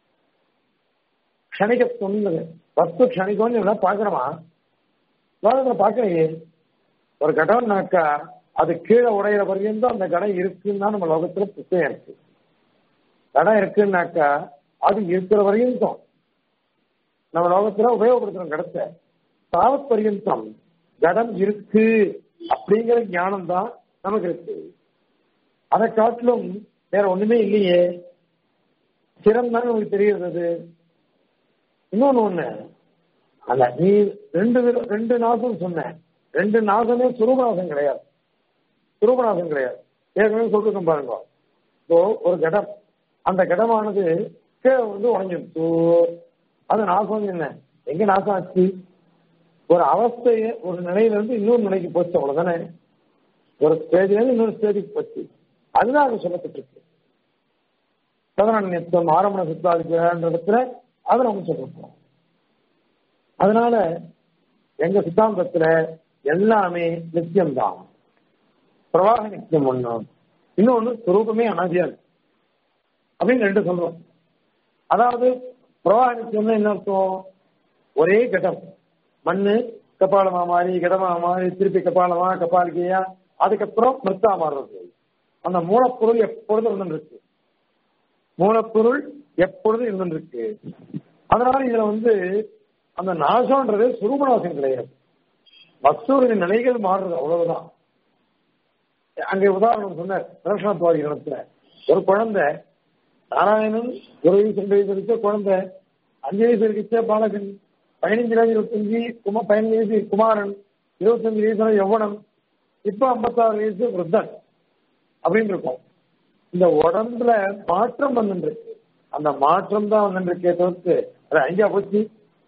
க்ஷணிகத்துவம் வஸ்து க்ஷணிகம்னு எல்லாம் பாக்குறோமா லோகத்துல பாக்கலையே ஒரு கடம்னாக்கா அது கீழே உடையிற வரையும் தான் அந்த கடம் இருக்குன்னு தான் நம்ம லோகத்துல புத்தகம் இருக்கு கடம் இருக்குன்னாக்கா அது இருக்கிற வரையும் தான் நம்ம லோகத்துல உபயோகப்படுத்துறோம் கடத்தை சாவத் பரியந்தம் கடம் இருக்கு அப்படிங்கிற ஞானம் தான் நமக்கு இருக்கு அதை காட்டிலும் வேற ஒண்ணுமே இல்லையே சிரம் தான் நமக்கு தெரியுறது அது. இன்னொன்னு ஒண்ணு அல்ல நீ ரெண்டு வித- ரெண்டு நாசம் சொன்ன ரெண்டு நாசமே சுரூபநாசம் கிடையாது சுரூபநாசம் கிடையாது ஏற்கனவே சொல்லிருக்கோம் பாருங்க இப்போ ஒரு கடம் அந்த கடமானது கீழே வந்து உடஞ்சிருச்சு அது நாசம் என்ன எங்க நாசம் ஆச்சு ஒரு அவஸ்தைய ஒரு நிலையில இருந்து இன்னொரு நிலைக்கு போச்சு அவ்வளவுதானே ஒரு ஸ்டேஜ்ல இருந்து இன்னொரு ஸ்டேஜுக்கு போச்சு அதுதான் அது சொல்லப்பட்டிருக்கு சதனநியத்துவம் ஆரம்பண சித்தாதிக்கிற இடத்துல அதை நம்ம சொல்லிருக்கோம் அதனால எங்க சித்தாந்தத்துல எல்லாமே நித்தியம்தான் பிரவாக நித்தியம் ஒண்ணு இன்னொன்னு சுரூபமே அனாதியா இருக்கு அப்படின்னு ரெண்டு சொல்றோம் அதாவது பிரவாக நித்தியம்னா என்ன அர்த்தம் ஒரே கட்டம் மண்ணு கபாலமா மாறி கடமா மாறி திருப்பி கபாலமா கபாலிகையா அதுக்கப்புறம் மிருத்தா மாறுறது அந்த மூலப்பொருள் எப்பொழுதும் இருந்துருக்கு மூலப்பொருள் எப்பொழுதும் இருந்துருக்கு அதனால இதுல வந்து அந்த நாசம்ன்றது சுரூபநாசம் கிடையாது வஸ்துவின் நிலைகள் மாறுறது அவ்வளவுதான் அங்கே உதாரணம் சொன்னார் பிரதர்ஷனத்துவாதி இடத்துல ஒரு குழந்தை நாராயணன் ஒரு வயசு ரெண்டு வயசு இருக்க குழந்தை அஞ்சு வயசு இருக்க பாலகன் பதினஞ்சு வயசு இருபத்தஞ்சு குமா பதினஞ்சு வயசு குமாரன் இருபத்தஞ்சு வயசு யௌவனம் இப்ப ஐம்பத்தாறு வயசு விருத்தன் அப்படின்னு இருக்கும் இந்த உடம்புல மாற்றம் வந்துருக்கு அந்த மாற்றம் தான் வந்துருக்கே தவிர்த்து அது அஞ்சா போச்சு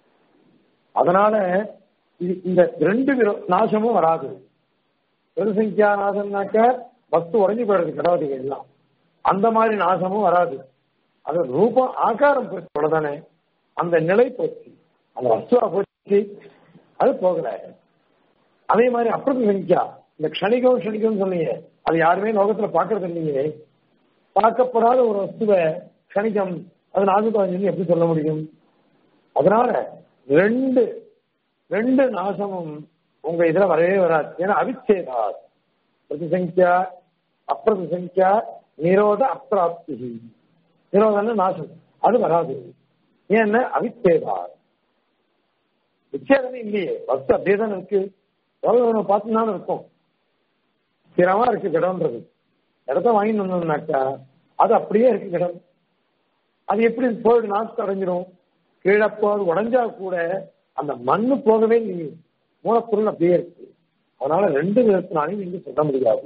அதனால இது இந்த ரெண்டு விரோ- நாசமும் வராது பெருசங்கியா நாசம்னாக்க வஸ்து உடஞ்சி போயிடுது கடவுதிகள் எல்லாம் அந்த மாதிரி நாசமும் வராது அது ரூபம் ஆகாரம் போச்சு அவ்வளவுதானே அந்த நிலை போச்சு அந்த வஸ்துவா போச்சு அது போகல அதே மாதிரி அப்புறம் சங்கியா இந்த க்ஷணிகம் க்ஷணிகம் சொன்னீங்க அது யாருமே லோகத்துல பாக்குறது இல்லையே பார்க்கப்படாத ஒரு வஸ்துவை க்ஷணிகம் அது நாசத்தை எப்படி சொல்ல முடியும் அதனால ரெண்டு ரெண்டு நாசமும் உங்க இதுல வரவே வராது ஏன்னா அவிச்சேதா பிரதிசங்கியா அப்பிரதிசங்கியா நிரோத அப்பிராப்தி நிரோதன நாசம் அது வராது ஏன்னா அவிச்சேதா விச்சேதமே இல்லையே வஸ்து அப்படியே தானே இருக்கு எவ்வளவு பார்த்துனாலும் இருக்கும் ஸ்திரமா இருக்கு கிடம்ன்றது இடத்த வாங்கிட்டு வந்தோம்னாக்கா அது அப்படியே இருக்கு கிடம் அது எப்படி போயிடு நாசத்தை அடைஞ்சிடும் கீழே போது உடஞ்சா கூட அந்த மண்ணு போகவே இல்லையே மூலப்பொருள் அப்படியே இருக்கு அதனால ரெண்டு விதத்தினாலையும் நீங்க சொல்ல முடியாது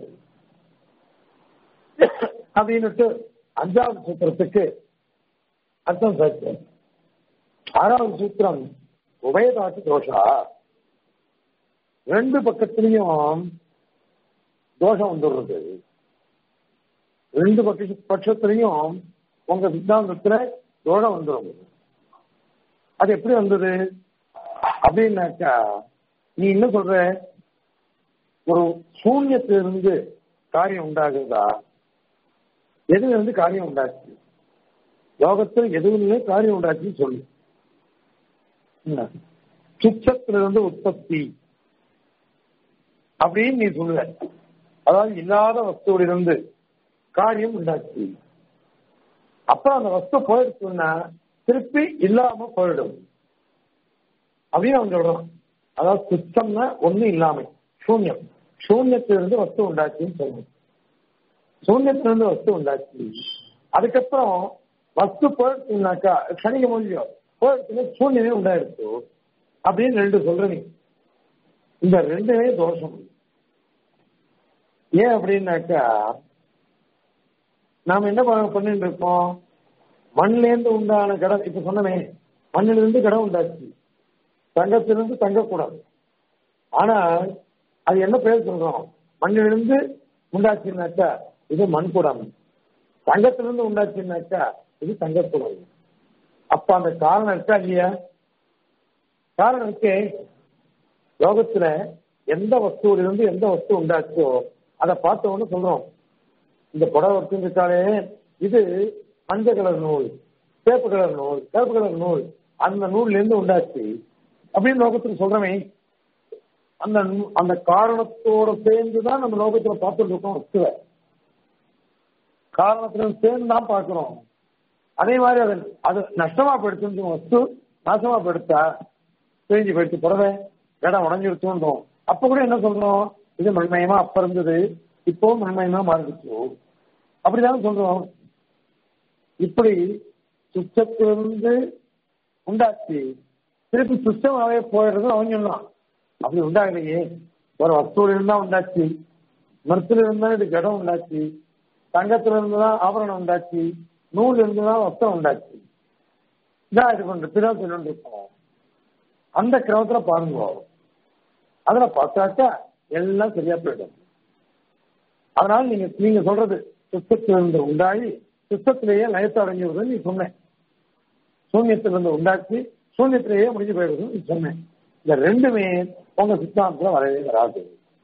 அப்படின்னுட்டு அஞ்சாவது சூத்திரத்துக்கு அர்த்தம் சேர்த்து ஆறாவது சூத்திரம் உபயதாட்டு தோஷா ரெண்டு பக்கத்திலையும் தோஷம் வந்துடுறது ரெண்டு பட்ச பட்சத்திலையும் உங்க சித்தாந்தத்துல தோஷம் வந்துடும் அது எப்படி வந்தது அப்படின்னாக்கா நீ என்ன சொல்ற ஒரு சூன்யத்திலிருந்து காரியம் உண்டாகுதா எதுல இருந்து காரியம் உண்டாச்சு யோகத்தில் எதுவுமே காரியம் உண்டாச்சுன்னு சொல்லு என்ன? சுச்சத்திலிருந்து உற்பத்தி அப்படின்னு நீ சொல்லுவ அதாவது இல்லாத வஸ்துவிலிருந்து காரியம் உண்டாச்சு அப்புறம் அந்த வஸ்து போயிடுச்சுன்னா திருப்பி இல்லாம போயிடும் அப்படின்னு அவன் சொல்றான் அதாவது சுத்தம்னா ஒண்ணு இல்லாமை சூன்யம் சூன்யத்திலிருந்து வஸ்து உண்டாச்சுன்னு சொல்லணும் சூன்யத்திலிருந்து வஸ்து உண்டாச்சு அதுக்கப்புறம் வஸ்து போயிடுச்சுனாக்கா கணிக மொழியோ போயிடுச்சுன்னா சூன்யமே உண்டாயிடுச்சு அப்படின்னு ரெண்டு சொல்ற நீ இந்த ரெண்டுமே தோஷம் ஏன் அப்படின்னாக்கா நாம என்ன பண்ண- பண்ணிட்டு இருக்கோம் மண்ணில இருந்து உண்டான கடம் இப்ப சொன்னமே மண்ணிலிருந்து இருந்து கடம் உண்டாச்சு தங்கத்திலிருந்து தங்கக்கூடாது ஆனா அது என்ன பேர் சொல்றோம் மண்ணிலிருந்து உண்டாச்சுன்னாக்கா இது மண் கூடம் தங்கத்திலிருந்து உண்டாச்சுன்னாக்கா இது தங்கக்கூடாது அப்ப அந்த காரணம் இருக்கா இல்லையா காரணம் இருக்கே யோகத்துல எந்த வஸ்துவிலிருந்து எந்த வஸ்து உண்டாச்சோ அதை பார்த்த உடனே சொல்றோம் இந்த புடவை வச்சுருக்காலே இது மஞ்சள் கலர் நூல் சேப்பு கலர் நூல் கருப்பு கலர் நூல் அந்த நூல்ல இருந்து உண்டாச்சு அப்படின்னு லோகத்துக்கு சொல்றமே அந்த நூ- அந்த காரணத்தோட சேர்ந்து தான் நம்ம லோகத்துல பார்த்துட்டு இருக்கோம் வஸ்துவை காரணத்துல சேர்ந்து தான் பார்க்கிறோம் அதே மாதிரி அது அது நஷ்டமா போயிடுச்சுன்னு வஸ்து நாசமா போயிடுத்தா பிரிஞ்சு போயிடுச்சு புடவை இடம் உடஞ்சிருச்சோன்றோம் அப்ப கூட என்ன சொல்றோம் இது மண்மயமா அப்ப இருந்தது இப்போ மண்மயமா மாறிடுச்சு அப்படிதான் சொல்றோம் இப்படி சுத்தத்திலிருந்து உண்டாச்சு திருப்பி சுத்தமாவே போயிடுறது அவன் சொன்னான் அப்படி உண்டாகலையே ஒரு வஸ்துவில இருந்தா உண்டாச்சு மரத்துல இருந்தா இது கடம் உண்டாச்சு தங்கத்துல இருந்து தான் ஆபரணம் உண்டாச்சு நூல் இருந்து தான் வஸ்திரம் உண்டாச்சு இதான் இது கொண்டு பிதான் சொல்லிட்டு இருக்கோம் அந்த கிரமத்துல பாருங்க அதுல பார்த்தாக்கா எல்லாம் சரியா போயிடும் அதனால நீங்க நீங்க சொல்றது சுத்தத்திலிருந்து உண்டாகி சுத்தத்திலேயே லயத்தை அடைஞ்சிருதுன்னு நீ சொன்னேன் சூன்யத்திலிருந்து உண்டாக்கி சூன்யத்திலேயே முடிஞ்சு போயிடுதுன்னு நீ சொன்னேன் இந்த ரெண்டுமே உங்க சித்தாந்தத்துல வரவே வராது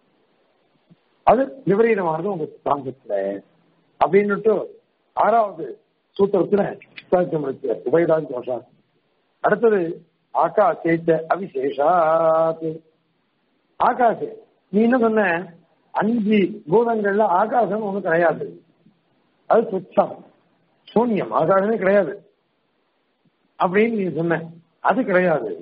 அது விபரீதமானது உங்க சித்தாந்தத்துல அப்படின்னுட்டு ஆறாவது சூத்திரத்துல சாட்சியம் இருக்கு உபயதாதி தோஷம் அடுத்தது ஆகாசேச்ச அவிசேஷாத் ஆகாசு நீ என்ன சொன்ன அஞ்சு பூதங்கள்ல ஆகாசம் ஒண்ணு கிடையாது அது சுத்தம் சூன்யம் ஆகாசமே கிடையாது அப்படின்னு நீ சொன்ன அது கிடையாது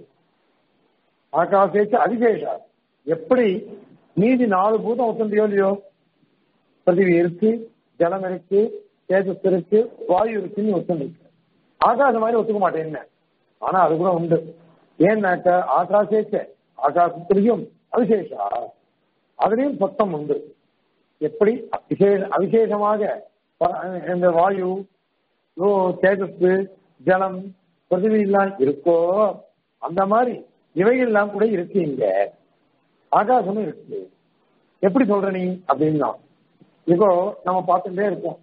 ஆகாசேச்ச அதிசேஷா எப்படி மீதி நாலு பூதம் ஒத்துண்டியோ இல்லையோ பிருத்திவி இருக்கு ஜலம் இருக்கு தேஜஸ் இருக்கு வாயு இருக்குன்னு ஒத்துண்டு இருக்கு ஆகாசம் மாதிரி ஒத்துக்க மாட்டேன் ஆனா அது கூட உண்டு ஏன்னாக்க ஆகாசேச்ச ஆகாசத்திலையும் அவிசேஷா அதுலயும் சத்தம் உண்டு எப்படி விசேஷ அவிசேஷமாக ப- இந்த வாயு ஓ, தேஜஸ் ஜலம் பிருத்திவி எல்லாம் இருக்கோ அந்த மாதிரி இவைகள்லாம் கூட இருக்கு இங்க ஆகாசமும் இருக்கு எப்படி சொல்ற நீ அப்படின்னா இப்போ நம்ம பார்த்துட்டே இருக்கோம்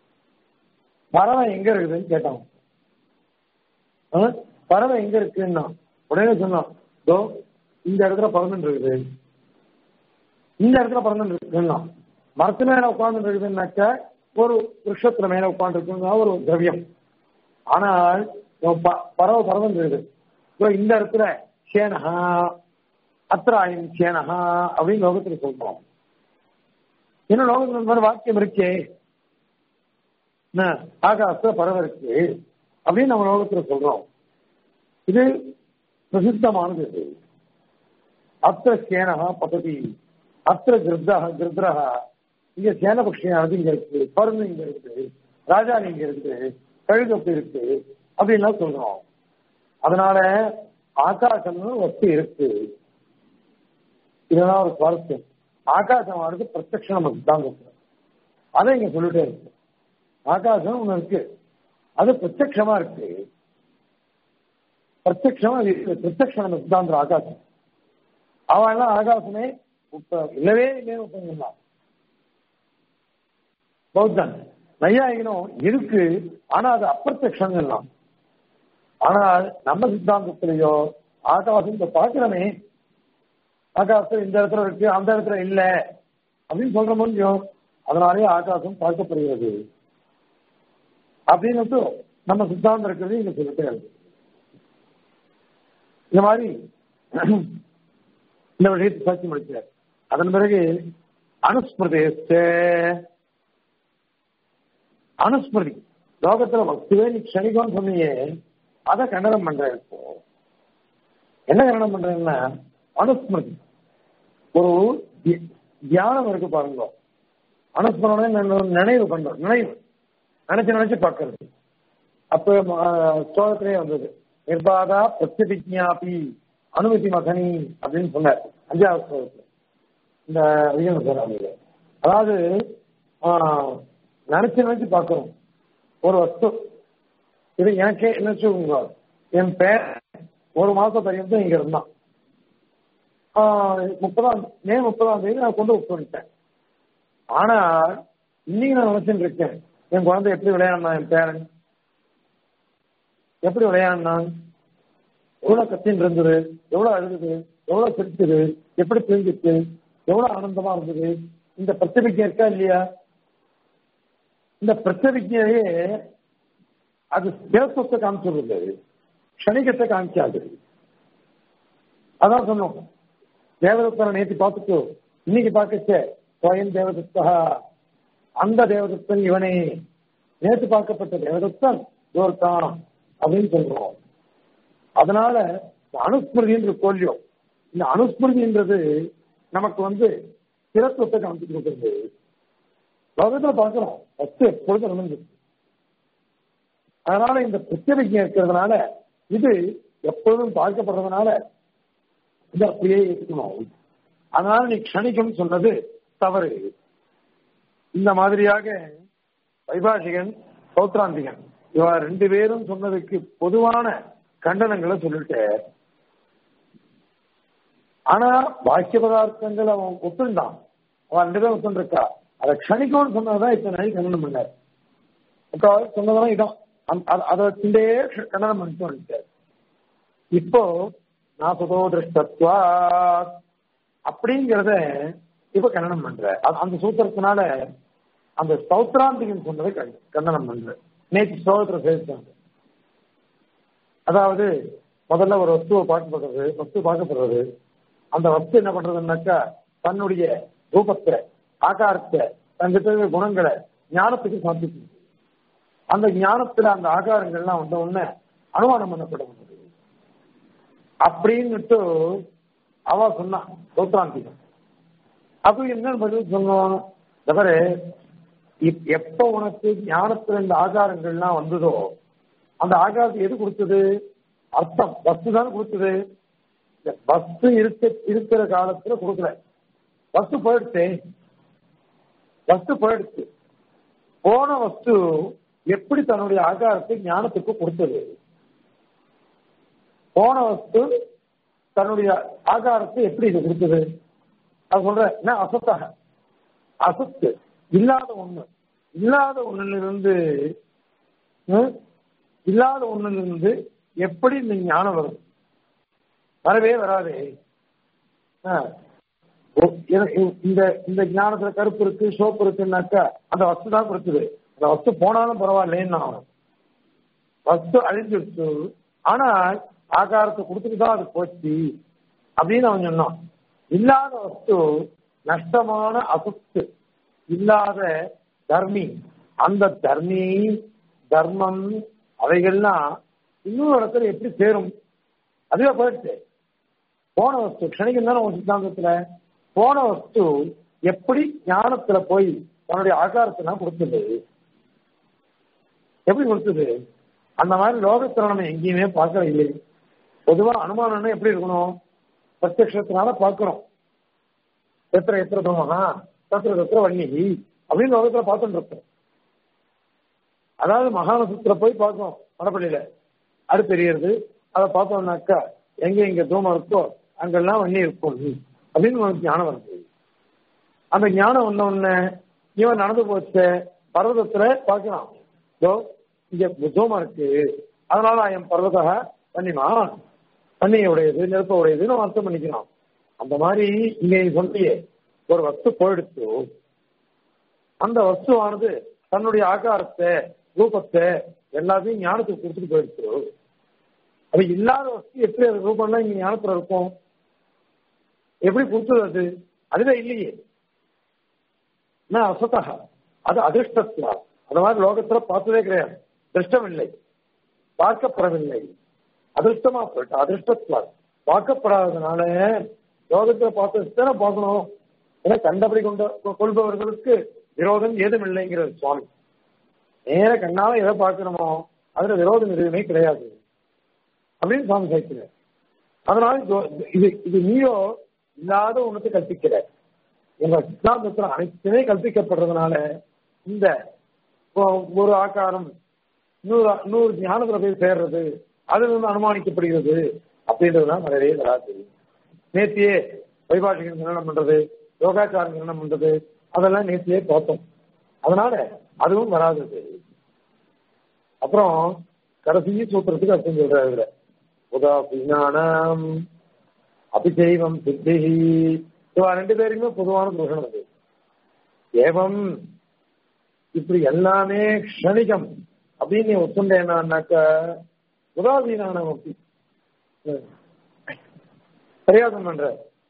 பறவை எங்க இருக்குதுன்னு கேட்டோம் ஆ? பறவை எங்க இருக்குன்னா உடனே சொன்னோம் இதோ இந்த இடத்துல பறந்துட்டு இருக்குது இந்த இடத்துல பறந்துட்டு இருக்குன்னா மரத்து மேல உட்கார்ந்து இருக்குதுன்னாக்க ஒரு விருஷத்துல மேல உட்கார்ந்து இருக்குன்னா ஒரு திரவியம் ஆனால் இப்போ ப- பறவை பறந்துட்டு இருக்குது இப்போ இந்த இடத்துல சேனஹா அத்ராயம் சேனஹா அப்படின்னு லோகத்துல சொல்றோம் என்ன லோகத்துல இந்த மாதிரி வாக்கியம் இருக்கே என்ன, ஆகாசத்துல பறவை இருக்கு அப்படின்னு நம்ம லோகத்துல சொல்றோம் இது பிரசித்தமானது இது அத்திர சேனகா பததி அத்திர கிருத்தா கிருத்ரஹா இங்க சேனபக்ஷியானது இங்க இருக்கு பருந்து இங்க இருக்கு ராஜாணி இங்க இருக்கு கழுகப்பு இருக்கு அப்படின்லாம் சொல்றோம் அதனால ஆகாசம்னு வஸ்து இருக்கு இதெல்லாம் ஒரு சுவாரஸ்யம் ஆகாசமானது பிரத்யக்ஷ நமக்கு தான் இருக்கு அதை இங்க சொல்லிட்டே இருக்கு ஆகாசம் ஒண்ணு இருக்கு அது பிரத்யக்ஷமா இருக்கு பிரத்யக்ஷமா இருக்கு பிரத்யக்ஷ நமக்கு தான் ஆகாசம் அவன் எல்லாம் ஆகாசமே இப்ப இல்லவே இல்லைன்னு ஒருத்தங்கலாம் பௌத்தன் நையாயினும் இருக்கு ஆனா அது அப்பிரத்யக்ஷம் எல்லாம் ஆனால் நம்ம சித்தாந்தத்திலேயோ ஆகாசம் இப்ப பாக்குறமே ஆகாசம் இந்த இடத்துல இருக்கு அந்த இடத்துல இல்ல அப்படின்னு சொல்ற முடியும் அதனாலேயே ஆகாசம் பார்க்கப்படுகிறது அப்படின்னு நம்ம சித்தாந்தம் இருக்கிறது இங்க சொல்லிட்டே இருக்கு இந்த மாதிரி இந்த விஷயத்தை சாட்சி முடிச்சார் அதன் பிறகு அனுஸ்மிருதேச்ச அனுஸ்மிருதி லோகத்துல வஸ்துவே நீ க்ஷணிகம் சொன்னியே அதை கண்டனம் பண்றேன் இப்போ என்ன கண்டனம் பண்றேன்னா அனுஸ்மிருதி ஒரு தி- தியானம் இருக்கு பாருங்க அனுஸ்மரணம் என்ன- நினைவு பண்றோம் நினைவு நினைச்சு நினைச்சு பார்க்கறது அப்ப ஆஹ், ஸ்லோகத்திலே வந்தது நிர்பாதா பிரத்யபிஜாபி அனுமதி மகனி அப்படின்னு சொன்னார் அஞ்சாவது ஸ்லோகத்துல இந்த அதிகம் சொன்னாங்க அதாவது ஆஹ், நினைச்சு நினைச்சு பார்க்கணும் ஒரு வஸ்து இது எனக்கே என்ன வச்சுக்கோங்க என் பேர் ஒரு மாசம் பரியந்தம் இங்க இருந்தான் ஆஹ், முப்பதாம் மே முப்பதாம் தேதி நான் கொண்டு விட்டுட்டேன் ஆனா இன்னைக்கு நான் நினைச்சுட்டு இருக்கேன் என் குழந்தை எப்படி விளையாடினா என் பேரன் எப்படி விளையாடினான் எவ்வளவு கத்தின்னு இருந்தது எவ்வளவு அழுகுது எவ்வளவு சிரிச்சது எப்படி பிரிஞ்சிச்சு எவ்வளவு ஆனந்தமா இருந்தது இந்த பிரச்சனைக்கு இருக்கா இல்லையா இந்த பிரச்சனைக்கையே அது தேசத்தை காமிச்சிருது க்ஷணிகத்தை காமிக்காது அதான் சொன்னோம் தேவதத்தனை நேற்று பார்த்துட்டு இன்னைக்கு பார்க்கச்சே ஸ்வயம் தேவதத்தா அந்த தேவதத்தன் இவனே நேற்று பார்க்கப்பட்ட தேவதத்தன் இவர்தான் அப்படின்னு சொல்றோம் அதனால இந்த அனுஸ்மிருதின்ற கோல்யம் இந்த அனுஸ்மிருதின்றது நமக்கு வந்து சிறத்துவத்தை காமிச்சு கொடுக்குறது லோகத்துல பார்க்கிறோம் ஃபஸ்ட் எப்பொழுதும் நடந்துருக்கு அதனால இந்த பிரச்சனைக்கு இருக்கிறதுனால இது எப்பொழுதும் பார்க்கப்படுறதுனால இதை அப்படியே ஏற்றுக்கணும் அதனால நீ க்ஷணிக்கம் சொன்னது தவறு இந்த மாதிரியாக வைபாஷிகன் சௌத்ராந்திகன் இவ ரெண்டு பேரும் சொன்னதுக்கு பொதுவான கண்டனங்களை சொல்லிட்டு ஆனா பாக்கிய பதார்த்தங்கள் அவன் ஒத்துண்டான் அவன் ரெண்டு பேரும் ஒத்துருக்கா அதை க்ஷணிக்கம்னு சொன்னதான் இத்தனை நாளைக்கு கண்டனம் பண்ணார் முக்காவது சொன்னதெல்லாம் இதான் அந்த- அத- அதை வச்சுட்டே கண்டனம் பண்ணிட்டு வந்துட்டார் இப்போ நாசதோ திருஷ்டத்வா அப்படிங்கிறத இப்ப கண்டனம் பண்ற அது- அந்த சூத்திரத்தினால அந்த சௌத்ராந்திகன் சொன்னதை கண்ட- கண்டனம் பண்ற நேற்று ஸ்லோகத்துல சேர்த்தாங்க அதாவது முதல்ல ஒரு வஸ்துவை பார்க்கப்படுறது வஸ்து பார்க்கப்படுறது அந்த வஸ்து என்ன பண்றதுன்னாக்கா தன்னுடைய ரூபத்தை ஆகாரத்தை தங்கிட்ட இருக்கிற குணங்களை ஞானத்துக்கு சமர்ப்பிச்சு அந்த ஞானத்துல அந்த ஆகாரங்கள்லாம் வந்த உடனே அனுமானம் பண்ணப்படும் அப்படின்னுட்டு அவ சொன்னான் சௌத்ராந்திகம் அப்ப என்ன பதில் சொன்னோம் தவிர இப்- எப்ப உனக்கு ஞானத்துல இந்த ஆகாரங்கள்லாம் வந்ததோ அந்த ஆகாரத்தை எது கொடுத்தது அர்த்தம் வஸ்து தானே கொடுத்தது இந்த வஸ்து இருக்க இருக்கிற காலத்துல கொடுக்கல வஸ்து போயிடுச்சு வஸ்து போயிடுச்சு போன வஸ்து எப்படி தன்னுடைய ஆகாரத்தை ஞானத்துக்கு கொடுத்தது போன வஸ்து தன்னுடைய ஆகாரத்தை எப்படி இது கொடுத்தது அது சொல்ற என்ன அசத்தாக அசத்து இல்லாத ஒண்ணு இல்லாத ஒண்ணிலிருந்து ம், இல்லாத ஒண்ணிலிருந்து எப்படி இந்த ஞானம் வரும் வரவே வராதே ஆ. ஓ- இத- இ- இந்த இந்த ஞானத்துல கருப்பு இருக்கு சோப்பு இருக்குன்னாக்கா அந்த வஸ்து தான் கொடுத்தது அந்த வஸ்து போனாலும் பரவாயில்லைன்னு நான் வஸ்து அழிஞ்சிருச்சு ஆனால் ஆகாரத்தை கொடுத்துட்டு தான் அது போச்சு அப்படின்னு அவன் சொன்னான் இல்லாத வஸ்து நஷ்டமான அசுத்து இல்லாத தர்மி அந்த தர்மி தர்மம் அவைகள்லாம் இன்னொரு இடத்துல எப்படி சேரும் அதுவே போயிடுச்சு போன வஸ்து க்ஷணிகம் தானே உன் சித்தாந்தத்துல போன வஸ்து எப்படி ஞானத்துல போய் தன்னுடைய ஆகாரத்தெல்லாம் கொடுத்தது எப்படி கொடுத்தது அந்த மாதிரி லோகத்துல நம்ம எங்கேயுமே பார்க்கல இல்லை பொதுவா அனுமானம்னா எப்படி இருக்கணும் பிரத்யக்ஷத்தினால பார்க்கிறோம் எத்திர எத்திர தோமகா தத்திர தத்திர வன்னிகி அப்படின்னு லோகத்துல பார்த்துட்டு இருக்கோம் அதாவது மகாநசத்துல போய் பார்க்கணும் வடப்பள்ளியில அது தெரியறது அதை பார்த்தோம்னாக்கா எங்க எங்க தூமம் இருக்கோ அங்கெல்லாம் வண்ணி இருக்கும் அப்படின்னு உனக்கு ஞானம் வருது அந்த ஞானம் வந்த உடனே இவன் நடந்து போச்ச பர்வதத்துல பார்க்கலாம் இதோ இங்க தூமம் இருக்கு அதனால என் பர்வதக பண்ணிமா தண்ணியை உடையது நெருப்ப உடையதுன்னு அர்த்தம் பண்ணிக்கலாம் அந்த மாதிரி இங்க நீ சொன்னியே ஒரு வஸ்து போயிடுச்சு அந்த வஸ்துவானது தன்னுடைய ஆகாரத்தை ரூபத்தை எல்லாத்தையும் ஞானத்துக்கு கொடுத்துட்டு போயிடுச்சு அது இல்லாத வஸ்து எப்படி அது ரூபம்லாம் இங்க ஞானத்துல இருக்கும் எப்படி கொடுத்தது அது அதுவே இல்லையே என்ன அசதா அது அதிர்ஷ்டத்வா அந்த மாதிரி லோகத்துல பார்த்ததே கிடையாது திருஷ்டம் இல்லை பார்க்கப்படவில்லை அதிர்ஷ்டமா போயிட்டு அதிர்ஷ்டத்வா பார்க்கப்படாததுனால லோகத்துல பார்த்து தானே பார்க்கணும் ஏன்னா கண்டபடி கொண்ட கொள்பவர்களுக்கு விரோதம் ஏதும் இல்லைங்கிறது சுவாமி நேர கண்ணால எதை பார்க்கணுமோ அதுல விரோதம் எதுவுமே கிடையாது அப்படின்னு சுவாமி சேர்க்கிறார் அதனால இது இது நீயோ இல்லாத ஒண்ணுத்தை கற்பிக்கிற உங்க சித்தாந்தத்துல அனைத்துமே கற்பிக்கப்படுறதுனால இந்த ஒரு ஆக்காரம் நூறு நூறு ஞானத்துல போய் சேர்றது அது வந்து அனுமானிக்கப்படுகிறது அப்படின்றதுதான் வரவே வராது நேத்தியே வைபாஷிகன் நிர்ணயம் பண்றது யோகாச்சாரம் நிர்ணயம் பண்றது அதெல்லாம் நேத்தியே பார்த்தோம் அதனால அதுவும் வராதது அப்புறம் கடைசி சூத்திரத்துக்கு அர்த்தம் சொல்றாரு இதுல உதாசீனானம் அபிசைவம் சித்தி இவா ரெண்டு பேருக்குமே பொதுவான தூஷணம் அது ஏவம் இப்படி எல்லாமே க்ஷணிகம் அப்படின்னு நீ ஒத்துண்டேன்னாக்க உதாசீனானம் அப்படி பிரயோகம் பண்ற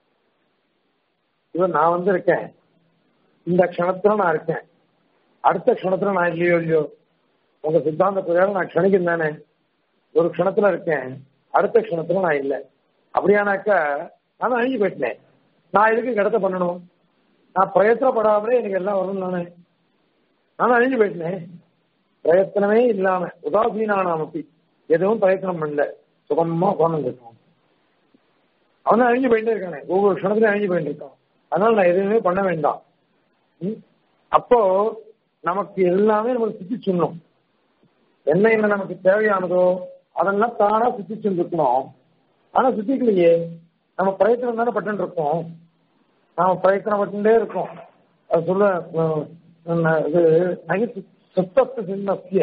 இவன் நான் வந்து இருக்கேன் இந்த க்ஷணத்துல நான் இருக்கேன் அடுத்த க்ஷணத்துல நான் இல்லையோ இல்லையோ உங்க சித்தாந்த பிரகாரம் நான் க்ஷணிக்கும் தானே ஒரு க்ஷணத்துல இருக்கேன் அடுத்த க்ஷணத்துல நான் இல்லை அப்படியானாக்கா நான் அழிஞ்சு போயிட்டேன் நான் எதுக்கு கடத்த பண்ணணும் நான் பிரயத்தனப்படாமலே எனக்கு எல்லாம் வரும் நானே நான் அழிஞ்சு போயிட்டேன் பிரயத்தனமே இல்லாம உதாசீனான அமைப்பி எதுவும் பிரயத்தனம் பண்ணல சுகமா உட்கார்ந்து இருக்கோம் அவன் அழிஞ்சு போயிட்டே இருக்கானே ஒவ்வொரு க்ஷணத்துலையும் அழிஞ்சு போயிட்டு இருக்கான் அதனால நான் எதுவுமே பண்ண வேண்டாம் அப்போ நமக்கு எல்லாமே நமக்கு சுத்தி சொல்லணும் என்ன என்ன நமக்கு தேவையானதோ அதெல்லாம் தானா சுத்தி செஞ்சுக்கணும் ஆனா சுத்திக்கலையே நம்ம பிரயத்தனம் தானே பட்டு இருக்கோம் நாம பிரயத்தனம் பட்டுட்டே இருக்கோம் அது சொல்ல இது நகி சுத்தத்து சின்னசிய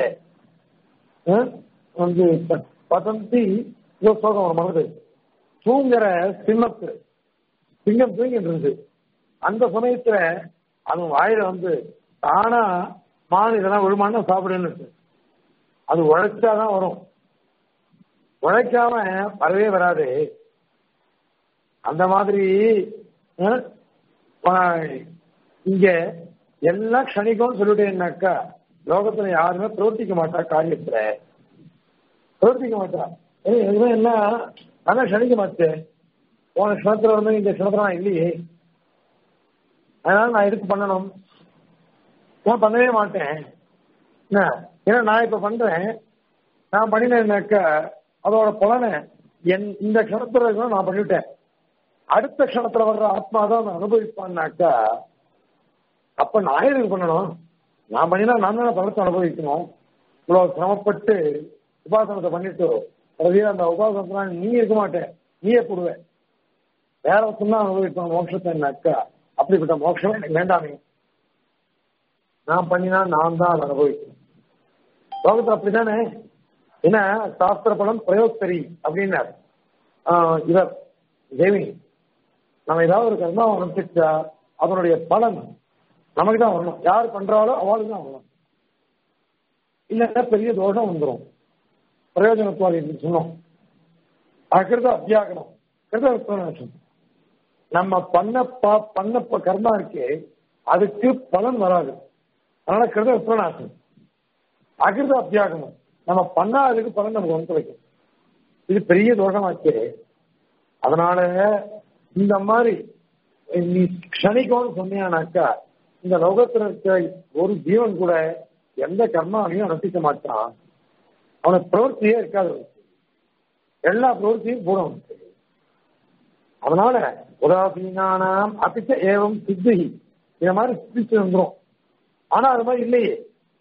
வந்து பதந்தி இதோ சோகம் ஒரு மனது தூங்குற சிம்மத்து சிங்கம் தூங்கிட்டு இருந்தது அந்த சமயத்துல அவன் வாயில வந்து தானா மான் இதெல்லாம் விழுமான்னு சாப்பிடுன்னு அது உழைச்சாதான் வரும் உழைக்காம வரவே வராது அந்த மாதிரி இங்க எல்லாம் க்ஷணிக்கும் சொல்லிட்டேன்னாக்கா லோகத்துல யாருமே பிரவர்த்திக்க மாட்டா காரியத்துல பிரவர்த்திக்க மாட்டா எதுவுமே என்ன அதான் க்ஷணிக்க மாட்டேன் போன க்ஷணத்துல வந்து இந்த க்ஷணத்துல நான் இல்லையே அதனால நான் எதுக்கு பண்ணணும் நான் பண்ணவே மாட்டேன் என்ன ஏன்னா நான் இப்ப பண்றேன் நான் பண்ணினேன்னாக்க அதோட பலனை என் இந்த க்ஷணத்துல இருக்கணும் நான் பண்ணிவிட்டேன் அடுத்த க்ஷணத்துல வர்ற ஆத்மா தான் நான் அனுபவிப்பான்னாக்கா அப்ப நான் எதுக்கு பண்ணணும் நான் பண்ணினா நான் தானே பலத்தை அனுபவிக்கணும் இவ்வளவு சிரமப்பட்டு உபாசனத்தை பண்ணிட்டு கடைசியில் அந்த உபாசனத்தை நீ இருக்க மாட்டேன் நீயே போடுவேன் வேற ஒருத்தம் தான் அனுபவிப்பான் மோட்சத்தைனாக்கா அப்படிப்பட்ட மோட்சம் எனக்கு வேண்டாமே நான் பண்ணினா நான் தான் அதை அனுபவிக்கணும் லோகத்தில் அப்படித்தானே என்ன சாஸ்திர பலம் பிரயோக்தரி அப்படின்னார் இவர் தேவி நம்ம ஏதாவது ஒரு கர்மா அனுப்பிச்சா அதனுடைய பலன் நமக்கு தான் வரணும் யார் பண்றாலோ அவளுக்கு தான் வரணும் இல்லைன்னா பெரிய தோஷம் வந்துடும் பிரயோஜனத்துவாதி சொன்னோம் அகிருத அத்தியாகனம் கிருத விஸ்வநாசம் நம்ம பண்ண பா பண்ண ப- கர்மா இருக்கே அதுக்கு பலன் வராது அதனால கிருத விஸ்வநாசம் அகிருத அத்தியாகனம் நம்ம பண்ணாததுக்கு பலன் நமக்கு வந்து வைக்கும் இது பெரிய தோஷமாச்சு அதனால இந்த மாதிரி நீ க்ஷணிக்கோன்னு சொன்னியானாக்கா இந்த லோகத்துல இருக்க ஒரு ஜீவன் கூட எந்த கர்மாவையும் அனுப்பிக்க மாட்டான் அவனுக்கு பிரவൃத்தியே இருக்காது அவனுக்கு. எல்லா பிரவൃத்தியும் கூட அவனுக்கு அதனால உதாசீனானாம் அபிச்ச ஏவம் சித்தி இந்த மாதிரி சித்திச்சு வந்துடும் ஆனா அது மாதிரி இல்லையே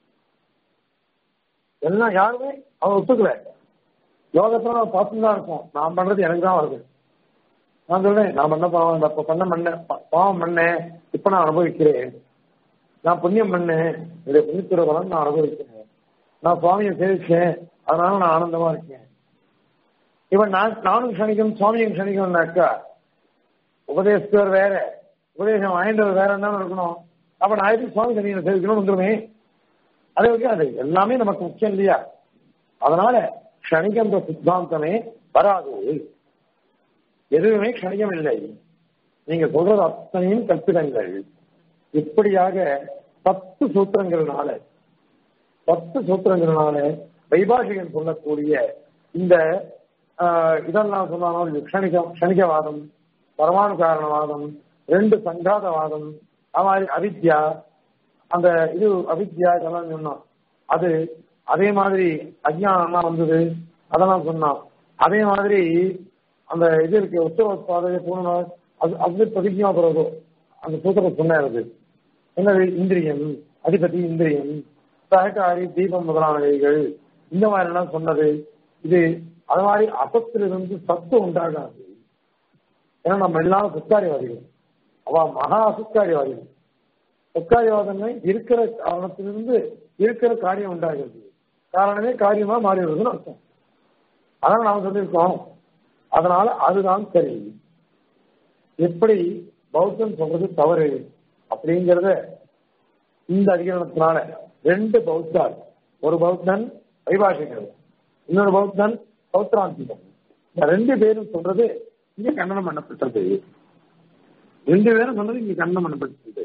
எல்லாம் யாருமே அவன் ஒத்துக்கல யோகத்துல நம்ம பார்த்துட்டு தான் இருக்கோம் நான் பண்றது எனக்கு தான் வருது நான் சொல்றேன் நான் பண்ண பாவம் இந்த அப்ப பண்ண பண்ண பாவம் பண்ணேன் இப்ப நான் அனுபவிக்கிறேன் நான் புண்ணியம் பண்ணேன் இந்த புண்ணியத்துறை பலன் நான் அனுபவிக்கிறேன் நான் சுவாமியை சேவிச்சேன் அதனால நான் ஆனந்தமா இருக்கேன் இவன் நான் நானும் க்ஷணிக்கும் சுவாமியும் க்ஷணிக்கணும்னாக்கா உபதேசத்தவர் வேற உபதேசம் வாய்ந்தவர் வேற என்ன இருக்கணும் அப்ப நான் எதுக்கு சுவாமி சனியை சேவிக்கணும்னு வந்துருமே அதே வரைக்கும் அது எல்லாமே நமக்கு முக்கியம் இல்லையா அதனால க்ஷணிகன்ற சித்தாந்தமே வராது எதுவுமே க்ஷணிகம் இல்லை நீங்க சொல்றது அத்தனையும் கற்பிதங்கள் இப்படியாக பத்து சூத்திரங்கள்னால பத்து சூத்திரங்கள்னால வைபாஷிகன் சொல்லக்கூடிய இந்த ஆஹ், இதெல்லாம் சொன்னாலும் க்ஷணிகம் க்ஷணிகவாதம் பரமாணு காரணவாதம் ரெண்டு சங்காதவாதம் அது மாதிரி அவித்யா அந்த இது அவித்யா இதெல்லாம் சொன்னோம் அது அதே மாதிரி அஜ்ஞானம்லாம் வந்தது அதெல்லாம் சொன்னான் அதே மாதிரி அந்த இது இருக்கு உத்தரவாத பூர்ண அது அது பிரதிஜா பிறகு அந்த சூத்திரம் சொன்னார் அது என்னது இந்திரியம் அதிபதி இந்திரியம் சககாரி தீபம் முதலானவைகள் இந்த மாதிரி எல்லாம் சொன்னது இது அது மாதிரி அசத்திலிருந்து சத்து உண்டாகாது ஏன்னா நம்ம எல்லாரும் சுத்தாரிவாதிகள் அவ மகா சுத்தாரிவாதிகள் சுத்தாரிவாதமே இருக்கிற காரணத்திலிருந்து இருக்கிற காரியம் உண்டாகிறது காரணமே காரியமா மாறி வருதுன்னு அர்த்தம் அதான் நாம சொல்லியிருக்கோம் அதனால அதுதான் சரி எப்படி பௌத்தம் சொல்றது தவறு அப்படிங்கறத இந்த அதிகரணத்தினால ரெண்டு பௌத்தார் ஒரு பௌத்தன் வைபாஷிகர் இன்னொரு பௌத்தன் பௌத்ராந்திகன் இந்த ரெண்டு பேரும் சொல்றது இங்க கண்டனம் பண்ணப்பட்டது ரெண்டு பேரும் சொன்னது இங்க கண்டனம் பண்ணப்பட்டது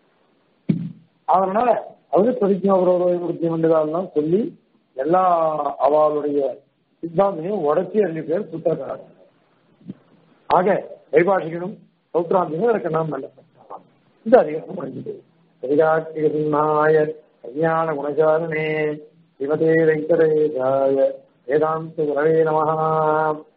அதனால அது பிரதிஜா பிரதிஜம் என்றதெல்லாம் சொல்லி எல்லா அவளுடைய சித்தாந்தையும் உடச்சி ரெண்டு பேர் சுத்தக்காரங்க ஆக வைபாஷிகனும் சௌத்ராந்தியும் எனக்கு நாம் நல்லப்பட்டான் இந்த அதிகாரம் முடிஞ்சது நாய கல்யாண குணசாரணே சிவதே வெங்கடேசாய வேதாந்த குரவே நமஹா